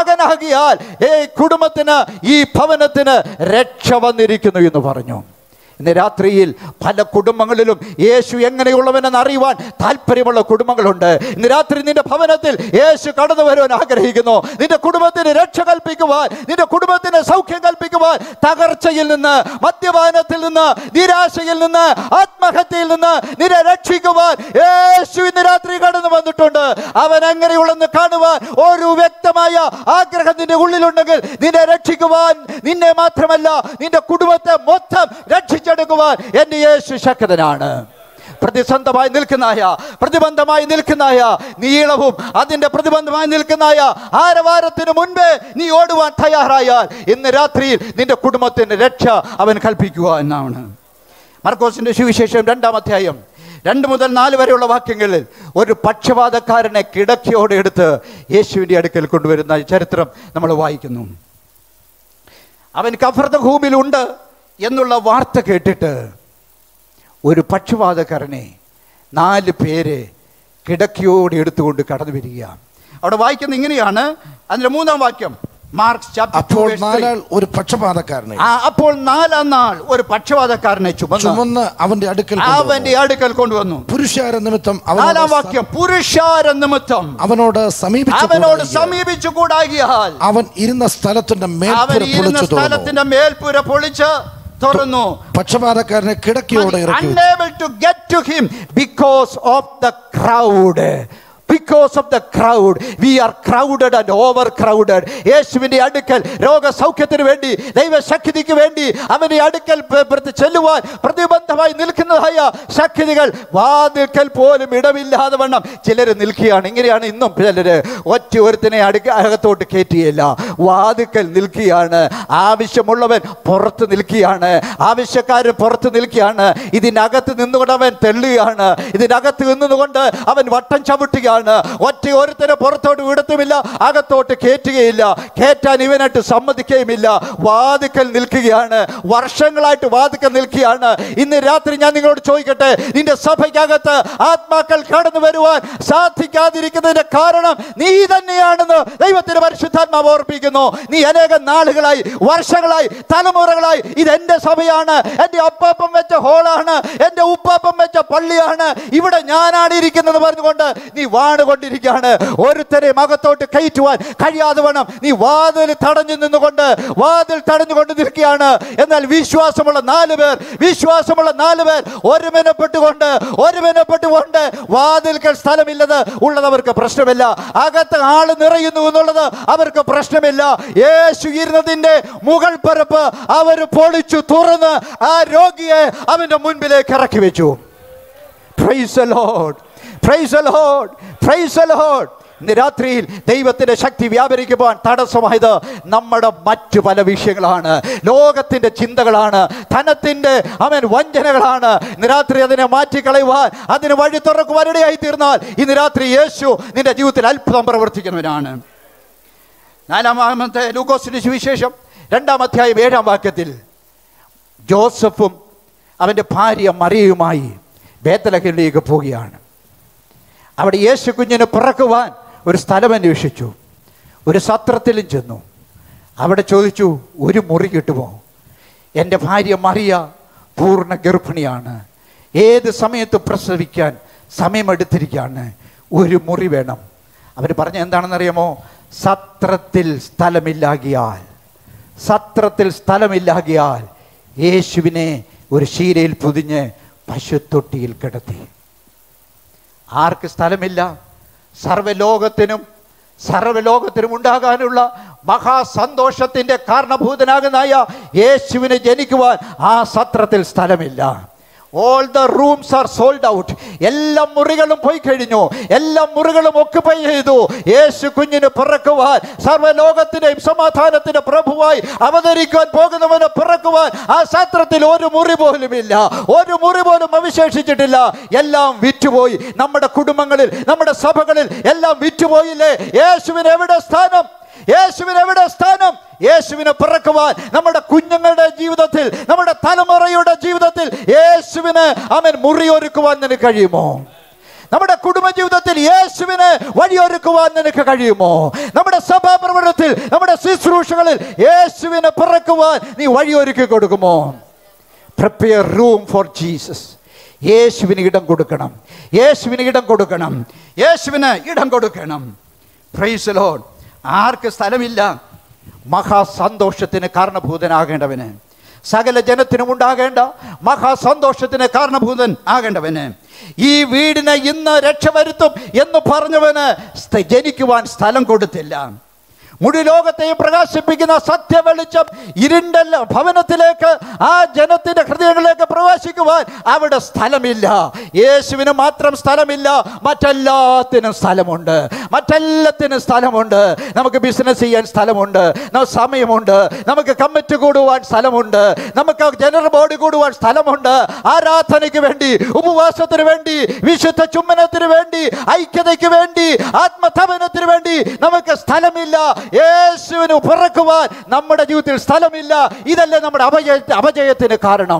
മകനാകിയാൽ ഈ കുടുംബത്തിന് ഈ ഭവനത്തിന് രക്ഷ വന്നിരിക്കുന്നു എന്ന് പറഞ്ഞു ഇന്ന് രാത്രിയിൽ പല കുടുംബങ്ങളിലും യേശു എങ്ങനെയുള്ളവനെന്ന് അറിയുവാൻ താല്പര്യമുള്ള കുടുംബങ്ങളുണ്ട് ഇന്ന് രാത്രി നിന്റെ ഭവനത്തിൽ യേശു കടന്നു വരുവാൻ ആഗ്രഹിക്കുന്നു നിന്റെ കുടുംബത്തിന് രക്ഷ കൽപ്പിക്കുവാൻ നിന്റെ കുടുംബത്തിന് സൗഖ്യം കൽപ്പിക്കുവാൻ തകർച്ചയിൽ നിന്ന് മദ്യപാനത്തിൽ നിന്ന് നിരാശയിൽ നിന്ന് ആത്മഹത്യയിൽ നിന്ന് നിന്നെ രക്ഷിക്കുവാൻ യേശു ഇന്ന് രാത്രി കടന്നു വന്നിട്ടുണ്ട് അവൻ എങ്ങനെയുള്ളെന്ന് കാണുവാൻ ഒരു വ്യക്തമായ ആഗ്രഹം നിന്റെ ഉള്ളിലുണ്ടെങ്കിൽ നിന്നെ രക്ഷിക്കുവാൻ നിന്നെ മാത്രമല്ല നിന്റെ കുടുംബത്തെ മൊത്തം രക്ഷിച്ചെടുക്കുവാൻ എന്റെ യേശു ശക്തനാണ് പ്രതിസന്ധമായി നിൽക്കുന്നതായ പ്രതിബന്ധമായി നിൽക്കുന്നതായ നീളവും അതിന്റെ പ്രതിബന്ധമായി നിൽക്കുന്നതായ ആരവാരത്തിന് മുൻപേ നീ ഓടുവാൻ തയ്യാറായാൽ ഇന്ന് രാത്രിയിൽ നിന്റെ കുടുംബത്തിന്റെ രക്ഷ അവൻ കൽപ്പിക്കുക എന്നാണ് മർക്കോസിന്റെ സുവിശേഷം രണ്ടാം അധ്യായം രണ്ട് മുതൽ നാല് വരെയുള്ള വാക്യങ്ങളിൽ ഒരു പക്ഷപാതക്കാരനെ കിടക്കയോടെ എടുത്ത് യേശുവിൻ്റെ അടുക്കൽ കൊണ്ടുവരുന്ന ചരിത്രം നമ്മൾ വായിക്കുന്നു അവൻ കഫർദഭൂമിയിലുണ്ട് എന്നുള്ള വാർത്ത കേട്ടിട്ട് ഒരു പക്ഷപാതക്കാരനെ നാല് പേര് കിടക്കയോടെ എടുത്തുകൊണ്ട് കടന്നു വരിക അവിടെ വായിക്കുന്ന ഇങ്ങനെയാണ് അതിന്റെ മൂന്നാം വാക്യം മാർക്സ് chapter two, അപ്പോൾ verse three. നാലാൾ ഒരു പക്ഷപാതക്കാരനെ ആ, അപ്പോൾ നാലാം നാൾ ഒരു പക്ഷപാതക്കാരനെ ചുമന്ന് ചുമന്ന് അവന്റെ അടുക്കൽ കൊണ്ടുവന്നു. അവന്റെ അടുക്കൽ കൊണ്ടുവന്നു പുരുഷാര നിമിത്തം നാലാം അവനോട് വാക്യം പുരുഷാര നിമിത്തം അവനോട് സമീപിച്ചു അവനോട് കൂടായിക. സമീപിച്ചു കൂടാകിയാൽ അവൻ ഇരുന്ന സ്ഥലത്തിന്റെ അവൻ മേൽപ്പുര ഇരുന്ന പൊളിച്ചു തുറന്നു സ്ഥലത്തിന്റെ മേൽപ്പുര പൊളിച്ച് തുറന്നു പക്ഷപാതക്കാരനെ കിടക്കയോടെ ഇറക്കി വെച്ചു. unable to get to him because of the crowd because of the crowd we are crowded and overcrowded യേശുവിന്റെ അടുക്കൽ രോഗസൗഖ്യത്തിന് വേണ്ടി ദൈവശക്തിക്ക് വേണ്ടി അവന്റെ അടുക്കൽ പ- പ്രതി- ചെല്ലുവാൻ പ്രതിബന്ധമായി നിൽക്കുന്നതായ ശക്തികൾ വാതിൽക്കൽ പോലും ഇടമില്ലാതെ വണ്ണം ചിലർ നിൽക്കുകയാണ് ഇങ്ങനെയാണ് ഇന്നും ചിലര് ഒറ്റ ഒരുത്തിനെ അടുക്ക അകത്തോട്ട് കയറ്റിയില്ല വാതിൽക്കൽ നിൽക്കുകയാണ് ആവശ്യമുള്ളവൻ പുറത്ത് നിൽക്കുകയാണ് ആവശ്യക്കാരൻ പുറത്ത് നിൽക്കുകയാണ് ഇതിനകത്ത് നിന്നുകൊണ്ട് അവൻ തെള്ളുകയാണ് ഇതിനകത്ത് നിന്നുകൊണ്ട് അവൻ വട്ടം ചവിട്ടുകയാണ് ഒറ്റ ഒരുത്തനെ പുറത്തോട്ട് വിടത്തുമില്ല അകത്തോട്ട് കയറ്റുകയില്ല കയറ്റാൻ ഇവനായിട്ട് സമ്മതിക്കുകയുമില്ല വാതിക്കൽ നിൽക്കുകയാണ് വർഷങ്ങളായിട്ട് വാതിക്കൽ നിൽക്കുകയാണ് ഇന്ന് രാത്രി ഞാൻ നിങ്ങളോട് ചോദിക്കട്ടെ നിന്റെ സഭയ്ക്കകത്ത് ആത്മാക്കൾ കടന്നു വരുവാൻ സാധിക്കാതിരിക്കുന്നതിന്റെ കാരണം നീ തന്നെയാണെന്ന് ദൈവത്തിന്റെ പരിശുദ്ധാത്മാവ് ഓർപ്പിക്കുന്നു നീ അനേകം നാളുകളായി വർഷങ്ങളായി തലമുറകളായി ഇത് എന്റെ സഭയാണ് എന്റെ അപ്പാപ്പം വെച്ച ഹോളാണ് എന്റെ ഉപ്പാപ്പം വെച്ച പള്ളിയാണ് ഇവിടെ ഞാനാണ് ഇരിക്കുന്നത് പറഞ്ഞുകൊണ്ട് നീ വാണുകൊണ്ടിരിക്കുകയാണ് ഒരുത്തരെ മകത്തോട്ട് കയറ്റുവാൻ കഴിയാതെ വേണം നീ വാതിൽ തടഞ്ഞു നിന്നുകൊണ്ട് വാതിൽ തടഞ്ഞുകൊണ്ട് നിൽക്കുകയാണ് എന്നാൽ വിശ്വാസമുള്ള നാല് പേർ വിശ്വാസമുള്ള നാല് പേർ ഒരുമനപ്പെട്ടുകൊണ്ട് ഒരുമനപ്പെട്ടുകൊണ്ട് വാതിൽക്കൽ സ്ഥലമില്ലത് ഉള്ളത് അവർക്ക് പ്രശ്നമില്ല അകത്ത് ആള് നിറയുന്നു എന്നുള്ളത് അവർക്ക് പ്രശ്നമില്ല യേശു ഇരുന്നതിന്റെ മുകൾ പരപ്പ് അവർ പൊളിച്ചു തുറന്ന് ആ രോഗിയെ അവന്റെ മുൻപിലേക്ക് ഇറക്കി വെച്ചു Praise the Lord. Praise the Lord. Praise the Lord. ഇന്ന് രാത്രിയിൽ ദൈവത്തിന്റെ ശക്തി വ്യാപരിക്കുവാൻ തടസ്സമായത് നമ്മുടെ മറ്റു പല വിഷയങ്ങളാണ് ലോകത്തിന്റെ ചിന്തകളാണ് ധനത്തിന്റെ അവൻ വഞ്ചനകളാണ് ഇന്ന് രാത്രി അതിനെ മാറ്റിക്കളയുവാൻ അതിന് വഴി തുറക്കുവാൻ ഇടയായി തീർന്നാൽ ഇന്ന് രാത്രി യേശു നിന്റെ ജീവിതത്തിൽ അത്ഭുതം പ്രവർത്തിക്കുന്നവനാണ് നാലാമത്തെ ലൂക്കോസിന്റെ സുവിശേഷം രണ്ടാം അധ്യായം ഏഴാം വാക്യത്തിൽ ജോസഫും അവൻ്റെ ഭാര്യ മറിയയുമായി ബേത്തലഹിലേക്ക് പോവുകയാണ് അവിടെ യേശു കുഞ്ഞിന് പിറക്കുവാൻ ഒരു സ്ഥലം അന്വേഷിച്ചു ഒരു സത്രത്തിലും ചെന്നു അവിടെ ചോദിച്ചു ഒരു മുറി കിട്ടുമോ എൻ്റെ ഭാര്യ മറിയ പൂർണ്ണ ഗർഭിണിയാണ് ഏത് സമയത്ത് പ്രസവിക്കാൻ സമയമെടുത്തിരിക്കുകയാണ് ഒരു മുറി വേണം അവർ പറഞ്ഞ എന്താണെന്നറിയാമോ സത്രത്തിൽ സ്ഥലമില്ലാകിയാൽ സത്രത്തിൽ സ്ഥലമില്ലാകിയാൽ യേശുവിനെ ഒരു ശീലയിൽ പൊതിഞ്ഞ് പശുത്തൊട്ടിയിൽ കിടത്തി ആർക്ക് സ്ഥലമില്ല സർവ്വലോകത്തിനും സർവ്വലോകത്തിനും ഉണ്ടാകാനുള്ള മഹാസന്തോഷത്തിന്റെ കാരണഭൂതനാകുന്നായ യേശുവിനെ ജനിക്കുവാൻ ആ സത്രത്തിൽ സ്ഥലമില്ല all the rooms are sold out എല്ലാ മുറികളും പോയി കഴിഞ്ഞു എല്ലാ മുറികളും ഒക്കുപൈ ചെയ്തു യേശു കുഞ്ഞിന് പിറക്കുവാൻ സർവ്വലോകത്തിന്റെയും സമാധാനത്തിന്റെ പ്രഭുവായി അവതരിക്കുവാൻ പോകുന്നവന് പിറക്കുവാൻ ആ സത്രത്തിൽ ഒരു മുറി പോലുമില്ല ഒരു മുറി പോലും അവശേഷിച്ചിട്ടില്ല എല്ലാം വിറ്റുപോയി നമ്മുടെ കുടുംബങ്ങളിൽ നമ്മുടെ സഭകളിൽ എല്ലാം വിറ്റുപോയില്ലേ യേശുവിന് എവിടെ സ്ഥാനം യേശുവിന് എവിടെ സ്ഥാനം യേശുവിനെ പിറക്കുവാൻ നമ്മുടെ കുഞ്ഞുങ്ങളുടെ ജീവിതത്തിൽ നമ്മുടെ തലമുറയുടെ ജീവിതത്തിൽ യേശുവിന് അവൻ മുറിയൊരുക്കുവാൻ നിനക്ക് കഴിയുമോ നമ്മുടെ കുടുംബ ജീവിതത്തിൽ യേശുവിന് വഴിയൊരുക്കുവാൻ നിനക്ക് കഴിയുമോ നമ്മുടെ സഭാ പ്രവർത്തനത്തിൽ നമ്മുടെ ശുശ്രൂഷകളിൽ യേശുവിനെ പിറക്കുവാൻ നീ വഴിയൊരുക്കി കൊടുക്കുമോ പ്രിപ്പയർ റൂം ഫോർ ജീസസ് യേശുവിന് ഇടം കൊടുക്കണം യേശുവിന് ഇടം കൊടുക്കണം യേശുവിന് ഇടം കൊടുക്കണം പ്രൈസ് ലോഡ് ആർക്ക് സ്ഥലമില്ല മഹാസന്തോഷത്തിന് കാരണഭൂതനാകേണ്ടവന് സകല ജനത്തിനും ഉണ്ടാകേണ്ട മഹാസന്തോഷത്തിന് കാരണഭൂതൻ ആകേണ്ടവന് ഈ വീടിന് ഇന്ന് രക്ഷ വരുത്തും എന്ന് പറഞ്ഞവന് സ്ഥ- ജനിക്കുവാൻ സ്ഥലം കൊടുത്തില്ല മുഴു ലോകത്തെയും പ്രകാശിപ്പിക്കുന്ന സത്യവെളിച്ചം ഇരുണ്ടല്ല ഭവനത്തിലേക്ക് ആ ജനത്തിന്റെ ഹൃദയങ്ങളിലേക്ക് പ്രവേശിക്കുവാൻ അവിടെ സ്ഥലമില്ല യേശുവിന് മാത്രം സ്ഥലമില്ല മറ്റെല്ലാത്തിനും സ്ഥലമുണ്ട് മറ്റെല്ലാത്തിനും സ്ഥലമുണ്ട് നമുക്ക് ബിസിനസ് ചെയ്യാൻ സ്ഥലമുണ്ട് നമുക്ക് സമയമുണ്ട് നമുക്ക് കമ്മിറ്റി കൂടുവാൻ സ്ഥലമുണ്ട് നമുക്ക് ജനറൽ ബോഡി കൂടുവാൻ സ്ഥലമുണ്ട് ആരാധനയ്ക്ക് വേണ്ടി ഉപവാസത്തിന് വേണ്ടി വിശുദ്ധ ചുമ്മനത്തിന് വേണ്ടി ഐക്യതയ്ക്ക് വേണ്ടി ആത്മതപനത്തിന് വേണ്ടി നമുക്ക് സ്ഥലമില്ല യേശുവിന് പിറക്കുവാൻ നമ്മുടെ ജീവിതത്തിൽ സ്ഥലമില്ല ഇതല്ലേ നമ്മുടെ അപജയ അപജയത്തിന് കാരണം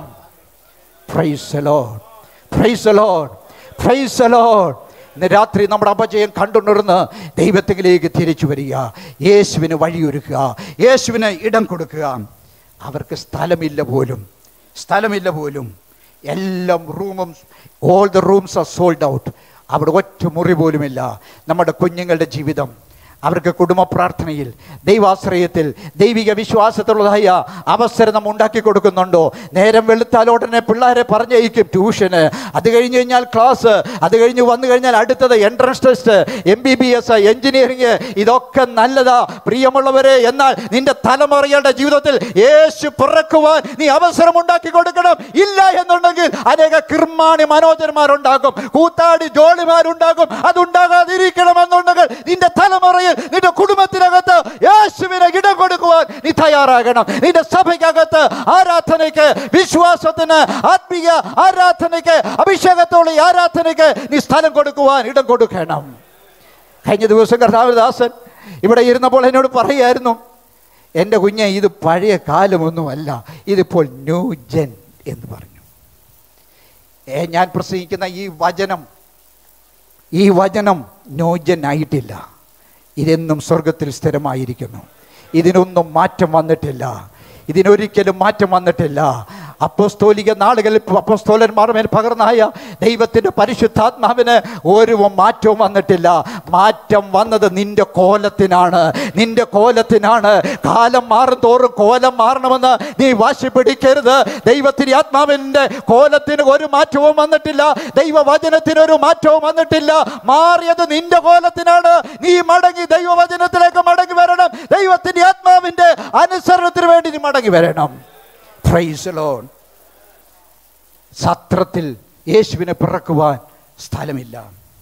praise Lord praise Lord praise Lord ഇന്ന് രാത്രി നമ്മുടെ അപജയം കണ്ടുണർന്ന് ദൈവത്തിലേക്ക് തിരിച്ചു വരിക യേശുവിന് വഴിയൊരുക്കുക യേശുവിന് ഇടം കൊടുക്കുക അവർക്ക് സ്ഥലമില്ല പോലും സ്ഥലമില്ല പോലും എല്ലാം റൂമും all the rooms are sold out അവിടെ ഒറ്റ മുറി പോലുമില്ല നമ്മുടെ കുഞ്ഞുങ്ങളുടെ ജീവിതം അവർക്ക് കുടുംബ പ്രാർത്ഥനയിൽ ദൈവാശ്രയത്തിൽ ദൈവിക വിശ്വാസത്തിലുള്ളതായ അവസരം നമ്മൾ ഉണ്ടാക്കി കൊടുക്കുന്നുണ്ടോ നേരം വെളുത്താൽ ഉടനെ പിള്ളേരെ പറഞ്ഞയക്കും ട്യൂഷന് അത് കഴിഞ്ഞ് കഴിഞ്ഞാൽ ക്ലാസ് അത് കഴിഞ്ഞ് വന്നു കഴിഞ്ഞാൽ അടുത്തത് entrance test M B B S engineering ഇതൊക്കെ നല്ലതാ പ്രിയമുള്ളവരെ എന്നാൽ നിന്റെ തലമുറകളുടെ ജീവിതത്തിൽ യേശു പിറക്കുവാൻ നീ അവസരം ഉണ്ടാക്കി കൊടുക്കണം ഇല്ല എന്നുണ്ടെങ്കിൽ അനേക കിർമാണി മനോജന്മാരുണ്ടാകും കൂത്താടി ജോളിമാരുണ്ടാകും അതുണ്ടാകാതിരിക്കണമെന്നുണ്ടെങ്കിൽ നിന്റെ തലമുറയിൽ നിന്റെ കുടുംബത്തിനകത്ത് യേശുവിനെ ഇടം കൊടുക്കുവാൻ നീ തയ്യാറാകണം നിന്റെ സഭയ്ക്കകത്ത് ആരാധനയ്ക്ക് വിശ്വാസത്തിന് ആത്മീയ ആരാധനയ്ക്ക് അഭിഷേകത്തോടെ ഈ ആരാധനയ്ക്ക് നീ സ്ഥലം കൊടുക്കുവാൻ ഇടം കൊടുക്കണം കഴിഞ്ഞ ദിവസം കർത്താവദാസൻ ഇവിടെ ഇരുന്നപ്പോൾ എന്നോട് പറയായിരുന്നു എൻ്റെ കുഞ്ഞെ ഇത് പഴയ കാലമൊന്നുമല്ല ഇതിപ്പോൾ ന്യൂ ജെൻ എന്ന് പറഞ്ഞു ഏ ഞാൻ പ്രസംഗിക്കുന്ന ഈ വചനം ഈ വചനം ന്യൂജൻ ആയിട്ടില്ല ഇതെന്നും സ്വർഗത്തിൽ സ്ഥിരമായിരിക്കുന്നു ഇതിനൊന്നും മാറ്റം വന്നിട്ടില്ല ഇതിനൊരിക്കലും മാറ്റം വന്നിട്ടില്ല അപ്പോസ്തോലിക നാളുകളിൽ അപ്പോസ്തോലന്മാർ മേൽ പകർന്നായ ദൈവത്തിൻ്റെ പരിശുദ്ധാത്മാവിന് ഒരു മാറ്റവും വന്നിട്ടില്ല മാറ്റം വന്നത് നിന്റെ കോലത്തിനാണ് നിന്റെ കോലത്തിനാണ് കാലം മാറും തോറും കോലം മാറണമെന്ന് നീ വാശി പിടിക്കരുത് ദൈവത്തിൻ്റെ ആത്മാവിൻ്റെ കോലത്തിന് ഒരു മാറ്റവും വന്നിട്ടില്ല ദൈവവചനത്തിന് ഒരു മാറ്റവും വന്നിട്ടില്ല മാറിയത് നിന്റെ കോലത്തിനാണ് നീ മടങ്ങി ദൈവവചനത്തിലേക്ക് മടങ്ങി വരണം ദൈവത്തിൻ്റെ ആത്മാവിൻ്റെ അനുസരണത്തിന് വേണ്ടി നീ മടങ്ങി വരണം പ്രൈസ് ലോൺ സത്രത്തിൽ യേശുവിനെ പിറക്കുവാൻ സ്ഥലമില്ല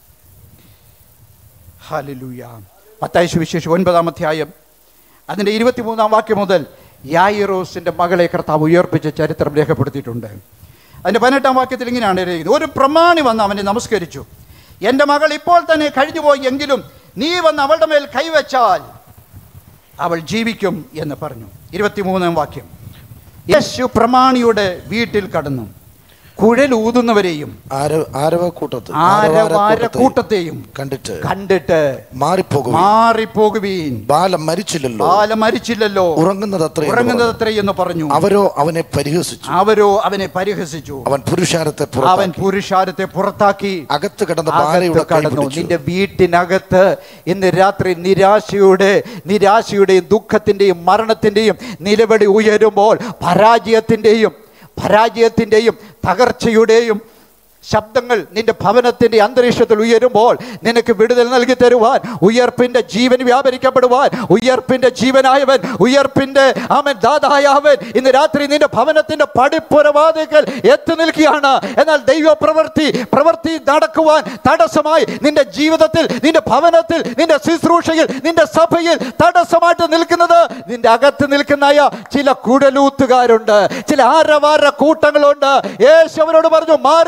ഹല്ലേലൂയ മത്തായി സുവിശേഷം ഒൻപതാം അധ്യായം അതിൻ്റെ ഇരുപത്തിമൂന്നാം വാക്യം മുതൽ യായിറോസിൻ്റെ മകളെ കർത്താവ് ഉയർപ്പിച്ച ചരിത്രം രേഖപ്പെടുത്തിയിട്ടുണ്ട് അതിൻ്റെ പതിനെട്ടാം വാക്യത്തിൽ ഇങ്ങനെയാണ് എഴുതിയത് ഒരു പ്രമാണി വന്ന് അവനെ നമസ്കരിച്ചു എൻ്റെ മകൾ ഇപ്പോൾ തന്നെ കഴിഞ്ഞുപോയി എങ്കിലും നീ വന്ന് അവളുടെ മേൽ കൈവച്ചാൽ അവൾ ജീവിക്കും എന്ന് പറഞ്ഞു ഇരുപത്തിമൂന്നാം വാക്യം യേശു പ്രമാണിയുടെ വീട്ടിൽ കടന്നു കുഴൽ ഊതുന്നവരെയും ആര- ആരവക്കൂട്ടത്ത് ആരവാര ആരവാരക്കൂട്ടത്തെയും കൂട്ടത്തെയും കണ്ടിട്ട് കണ്ടിട്ട് മാറിപ്പോകും മാറിപ്പോകുവീൻ ബാലം മരിച്ചില്ലല്ലോ ബാല മരിച്ചില്ലല്ലോ ഉറങ്ങുന്നത് അത്രേ എന്ന് ഉറങ്ങുന്നത് പറഞ്ഞു. അത്രേ എന്ന് പറഞ്ഞു അവരോ അവനെ പരിഹസിച്ചു അവരോ അവനെ പരിഹസിച്ചു അവൻ പുരുഷാരത്തെ അവൻ പുറത്താക്കി. പുരുഷാരത്തെ പുറത്താക്കി അകത്ത് കിടന്ന അകത്ത് ബാലയുടെ കൈ കടന്നു പിടിച്ചു. നിന്റെ വീട്ടിനകത്ത് ഇന്ന് രാത്രി നിരാശയുടെ നിരാശയുടെയും ദുഃഖത്തിന്റെയും മരണത്തിന്റെയും നിലവിളി ഉയരുമ്പോൾ പരാജയത്തിന്റെയും പരാജയത്തിന്റെയും തകർച്ചയുടെയും ശബ്ദങ്ങൾ നിന്റെ ഭവനത്തിന്റെ അന്തരീക്ഷത്തിൽ ഉയരുമ്പോൾ നിനക്ക് വിടുതൽ നൽകി തരുവാൻ ഉയർപ്പിന്റെ ജീവൻ വ്യാപരിക്കപ്പെടുവാൻ ഉയർപ്പിന്റെ ജീവനായവൻ ഉയർപ്പിന്റെ അവൻ ദാതായവൻ ഇന്ന് രാത്രി നിന്റെ ഭവനത്തിന്റെ പടിപ്പുരവാതിക്കൽ എത്തി നിൽക്കുകയാണ് എന്നാൽ ദൈവ പ്രവൃത്തി പ്രവൃത്തി നടക്കുവാൻ തടസ്സമായി നിന്റെ ജീവിതത്തിൽ നിന്റെ ഭവനത്തിൽ നിന്റെ ശുശ്രൂഷയിൽ നിന്റെ സഭയിൽ തടസ്സമായിട്ട് നിൽക്കുന്നത് നിന്റെ അകത്ത് നിൽക്കുന്ന ചില കുടലൂത്തുകാരുണ്ട് ചില ആരവാര കൂട്ടങ്ങളുണ്ട് യേശു അവരോട് പറഞ്ഞു മാറിപ്പോകുവൻ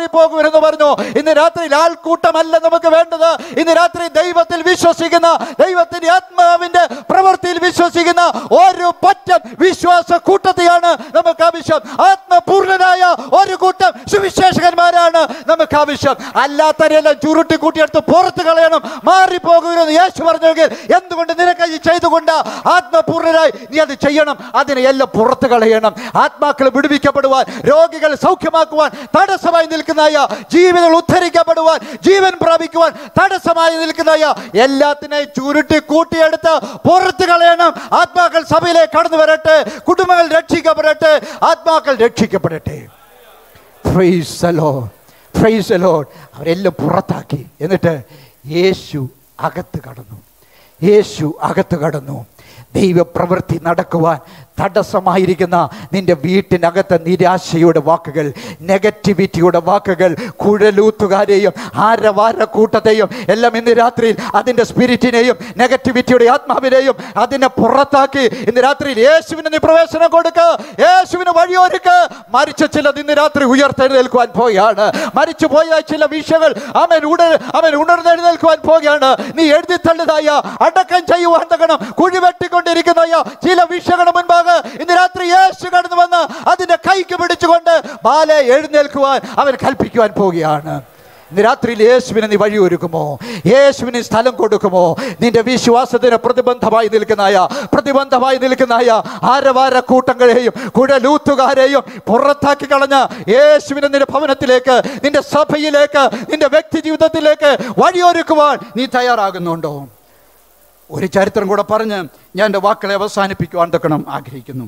എന്ന് പറഞ്ഞു ഇന്ന് രാത്രി ആൾക്കൂട്ടമല്ല നമുക്ക് വേണ്ടത് ഇന്ന് രാത്രി ദൈവത്തിൽ വിശ്വസിക്കുന്ന ദൈവത്തിന്റെ ആത്മാവിന്റെ പ്രവൃത്തിയിൽ വിശ്വസിക്കുന്ന ഒരു പറ്റം വിശ്വാസ കൂട്ടത്തെയാണ് നമുക്ക് ആവശ്യം ആത്മപൂർണനായ ഒരു കൂട്ടം സുവിശേഷകന്മാരാണ് നമുക്ക് ആവശ്യം അല്ലാത്തവരെല്ലാം ചുരുട്ടി കൂട്ടിയെടുത്ത് പുറത്ത് കളയണം മാറിപ്പോകരുതെന്ന് യേശു പറഞ്ഞെങ്കിൽ എന്തുകൊണ്ട് നിനക്ക് ഇത് ചെയ്തുകൊണ്ട് ആത്മപൂർണരായി നീ അത് ചെയ്യണം അതിനെ എല്ലാം പുറത്ത് കളയണം ആത്മാക്കൾ വിടുവിക്കപ്പെടുവാൻ രോഗികൾ സൗഖ്യമാക്കുവാൻ തടസ്സമായി നിൽക്കുന്നതായ ജീവിതങ്ങൾ ഉദ്ധരിക്കപ്പെടുവാൻ ജീവൻ പ്രാപിക്കുവാൻ തടസ്സമായി നിൽക്കുന്നതായ എല്ലാത്തിനെയും ചുരുട്ടി കൂട്ടിയെടുത്ത് പുറത്ത് കളയണം ആത്മാക്കൾ സഭയിലേക്ക് കടന്നു വരട്ടെ കുടുംബങ്ങൾ രക്ഷിക്കപ്പെടട്ടെ ആത്മാക്കൾ രക്ഷിക്കപ്പെടട്ടെ Praise the Lord. Praise the Lord. അവരെല്ലാം പുറത്താക്കി എന്നിട്ട് യേശു അകത്ത് കടന്നു യേശു അകത്ത് കടന്നു ദൈവപ്രവൃത്തി നടക്കുവാൻ തടസ്സമായിരിക്കുന്ന നിന്റെ വീട്ടിനകത്തെ നിരാശയുടെ വാക്കുകൾ നെഗറ്റിവിറ്റിയുടെ വാക്കുകൾ കുഴലൂത്തുകാരെയും ആരവാര കൂട്ടത്തെയും എല്ലാം ഇന്ന് രാത്രിയിൽ അതിൻ്റെ സ്പിരിറ്റിനെയും നെഗറ്റിവിറ്റിയുടെ ആത്മാവിനെയും അതിനെ പുറത്താക്കി ഇന്ന് രാത്രിയിൽ യേശുവിന് നീ പ്രവേശനം കൊടുക്ക യേശുവിന് വഴിയൊരുക്ക് മരിച്ച ചിലത് ഇന്ന് രാത്രി ഉയർത്തെഴുന്നേൽക്കുവാൻ പോവുകയാണ് മരിച്ചു പോയ ചില വിഷയങ്ങൾ അവൻ ഉടൻ അവൻ ഉണർന്നെഴുന്നേൽക്കുവാൻ പോവുകയാണ് നീ എഴുതി തള്ളിയതായ അടക്കം ചെയ്യുവാൻ തകണം കുഴി വെട്ടിക്കൊണ്ടിരിക്കുന്നതായ ചില വിഷയങ്ങൾ മുൻപാകെ ഇന്ന് രാത്രി യേശു കടന്നു വന്ന് അതിന്റെ കൈക്ക് പിടിച്ചുകൊണ്ട് ബാലെ എഴുന്നേൽക്കുവാൻ അവൻ കൽപ്പിക്കുവാൻ പോവുകയാണ് ഇന്ന് രാത്രിയിൽ യേശുവിന് നീ വഴിയൊരുക്കുമോ യേശുവിന് സ്ഥലം കൊടുക്കുമോ നിന്റെ വിശ്വാസത്തിന് പ്രതിബന്ധമായി നിൽക്കുന്നതായ പ്രതിബന്ധമായി നിൽക്കുന്നതായ ആരവാര കൂട്ടങ്ങളെയും കുഴലൂത്തുകാരെയും പുറത്താക്കി കളഞ്ഞ യേശുവിനെ നിന്റെ ഭവനത്തിലേക്ക് നിന്റെ സഭയിലേക്ക് നിന്റെ വ്യക്തി ജീവിതത്തിലേക്ക് വഴിയൊരുക്കുവാൻ നീ തയ്യാറാകുന്നുണ്ടോ ഒരു ചരിത്രം കൂടെ പറഞ്ഞ് ഞാൻ എൻ്റെ വാക്കുകളെ അവസാനിപ്പിക്കുവാൻ തക്കണം ആഗ്രഹിക്കുന്നു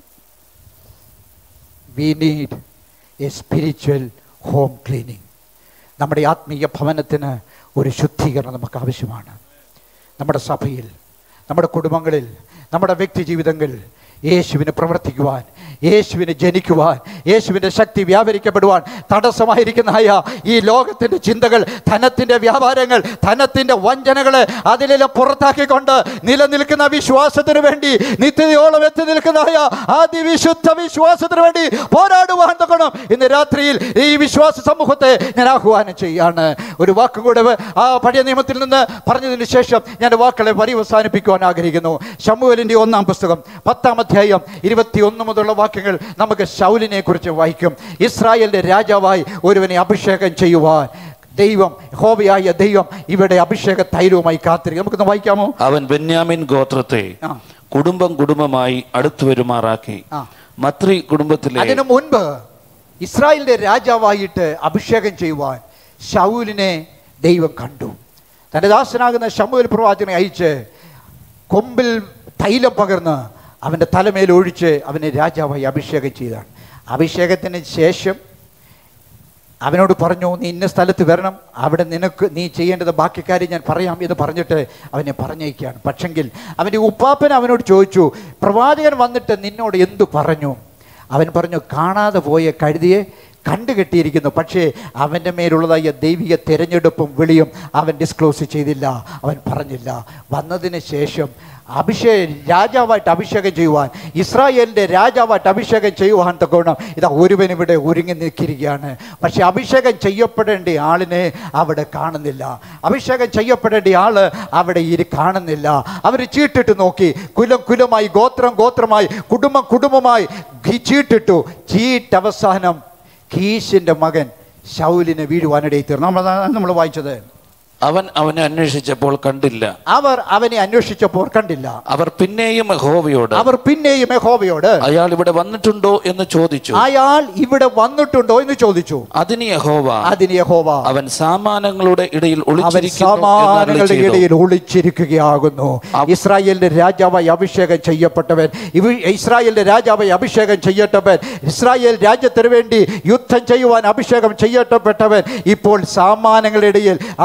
we need a spiritual home cleaning നമ്മുടെ ആത്മീയ ഭവനത്തിന് ഒരു ശുദ്ധീകരണം നമുക്ക് ആവശ്യമാണ് നമ്മുടെ സഭയിൽ നമ്മുടെ കുടുംബങ്ങളിൽ നമ്മുടെ വ്യക്തി ജീവിതങ്ങളിൽ യേശുവിന് പ്രവർത്തിക്കുവാൻ യേശുവിന് ജനിക്കുവാൻ യേശുവിൻ്റെ ശക്തി വ്യാപരിക്കപ്പെടുവാൻ തടസ്സമായിരിക്കുന്നതായ ഈ ലോകത്തിൻ്റെ ചിന്തകൾ ധനത്തിൻ്റെ വ്യാപാരങ്ങൾ ധനത്തിൻ്റെ വഞ്ചനകളെ അതിലെല്ലാം പുറത്താക്കിക്കൊണ്ട് നിലനിൽക്കുന്ന വിശ്വാസത്തിന് വേണ്ടി നിത്യതയോളം എത്തി നിൽക്കുന്നതായ അതിവിശുദ്ധ വിശ്വാസത്തിന് വേണ്ടി പോരാടുവാൻ തക്കണം ഇന്ന് രാത്രിയിൽ ഈ വിശ്വാസ സമൂഹത്തെ ഞാൻ ആഹ്വാനം ചെയ്യാണ് ഒരു വാക്കും കൂടെ വ- ആ പഴയ നിയമത്തിൽ നിന്ന് പറഞ്ഞതിന് ശേഷം ഞാൻ വാക്കുകളെ പര്യവസാനിപ്പിക്കുവാൻ ആഗ്രഹിക്കുന്നു ശമുവലിൻ്റെ ഒന്നാം പുസ്തകം പത്താം അധ്യായം ഇരുപത്തി ഒന്ന് മുതലുള്ള വാക്യങ്ങൾ നമുക്ക് ശൗലിനെ കുറിച്ച് വായിക്കും ഇസ്രായേലിന്റെ രാജാവായി ഒരുവനെ അഭിഷേകം ചെയ്യുവാൻ ദൈവം ഹോബയായ ദൈവം ഇവിടെ അഭിഷേക തൈലവുമായി കാത്തിരിക്കും നമുക്കൊന്ന് വായിക്കാമോ അവൻ ബെന്യാമിൻ ഗോത്രത്തെ ആ. കുടുംബം കുടുംബമായി അടുത്തു വരുമാറാക്കി ആ. മത്രി കുടുംബത്തിലെ അതിനു മുൻപ് ഇസ്രായേലിന്റെ രാജാവായിട്ട് അഭിഷേകം ചെയ്യുവാൻ ശൗലിനെ ദൈവം കണ്ടു തന്റെ ദാസനാകുന്ന ശമുവേൽ പ്രവാചകനെ അയച്ച് കൊമ്പിൽ തൈലം പകർന്ന് അവൻ്റെ തലമേൽ ഒഴിച്ച് അവനെ രാജാവായി അഭിഷേകം ചെയ്താണ് അഭിഷേകത്തിന് ശേഷം അവനോട് പറഞ്ഞു നീ ഇന്ന സ്ഥലത്ത് വരണം അവിടെ നിനക്ക് നീ ചെയ്യേണ്ടത് ബാക്കി കാര്യം ഞാൻ പറയാം എന്ന് പറഞ്ഞിട്ട് അവനെ പറഞ്ഞയക്കുകയാണ് പക്ഷെങ്കിൽ അവൻ്റെ ഉപ്പാപ്പൻ അവനോട് ചോദിച്ചു പ്രവാചകൻ വന്നിട്ട് നിന്നോട് എന്തു പറഞ്ഞു അവൻ പറഞ്ഞു കാണാതെ പോയ കഴുതിയെ കണ്ടുകെട്ടിയിരിക്കുന്നു പക്ഷേ അവൻ്റെ മേലുള്ളതായ ദൈവിക തിരഞ്ഞെടുപ്പും വിളിയും അവൻ ഡിസ്ക്ലോസ് ചെയ്തില്ല അവൻ പറഞ്ഞില്ല വന്നതിന് ശേഷം അഭിഷേക രാജാവായിട്ട് അഭിഷേകം ചെയ്യുവാൻ ഇസ്രായേലിൻ്റെ രാജാവായിട്ട് അഭിഷേകം ചെയ്യുവാൻ തക്കോണം ഇതാ ഒരുവൻ ഇവിടെ ഒരുങ്ങി നിൽക്കിരിക്കുകയാണ് പക്ഷെ അഭിഷേകം ചെയ്യപ്പെടേണ്ട ആളിനെ അവിടെ കാണുന്നില്ല അഭിഷേകം ചെയ്യപ്പെടേണ്ട ആള് അവിടെ ഇരി കാണുന്നില്ല അവർ ചീട്ടിട്ട് നോക്കി കുലം കുലമായി ഗോത്രം ഗോത്രമായി കുടുംബം കുടുംബമായി ഘി- ചീട്ടിട്ടു ചീട്ട് അവസാനം കീശിന്റെ മകൻ ശൗലിനെ വീഴുവാനിടയിൽ തീർന്നു നമ്മൾ നമ്മൾ വായിച്ചത് അവൻ അവനെ അന്വേഷിച്ചപ്പോൾ കണ്ടില്ല അവർ അവനെ അന്വേഷിച്ചപ്പോൾ കണ്ടില്ല അവർ പിന്നെയും യഹോവയോട് അവർ പിന്നെയും യഹോവയോട് അയാൾ ഇവിടെ വന്നിട്ടുണ്ടോ എന്ന് ചോദിച്ചു അയാൾ ഇവിടെ വന്നിട്ടുണ്ടോ എന്ന് ചോദിച്ചു അതിന് യഹോവ അതിന് യഹോവ അവൻ സാമാനങ്ങളുടെ ഇടയിൽ അവൻ ഒളിച്ചിരിക്കുന്നു എന്നരുളി സമാനങ്ങളുടെ ചെയ്തു. ഇടയിൽ ഒളിച്ചിരിക്കുകയാകുന്നു ഇസ്രായേലിന്റെ രാജാവായി അഭിഷേകം ചെയ്യപ്പെട്ടവൻ ഇവ ഇസ്രായേലിന്റെ രാജാവായി അഭിഷേകം ചെയ്യപ്പെട്ടവൻ ഇസ്രായേൽ രാജ്യത്തിന് വേണ്ടി യുദ്ധം ചെയ്യുവാൻ അഭിഷേകം ചെയ്യപ്പെട്ടവൻ ഇപ്പോൾ സാമാനങ്ങളുടെ ഇടയിൽ അവൻ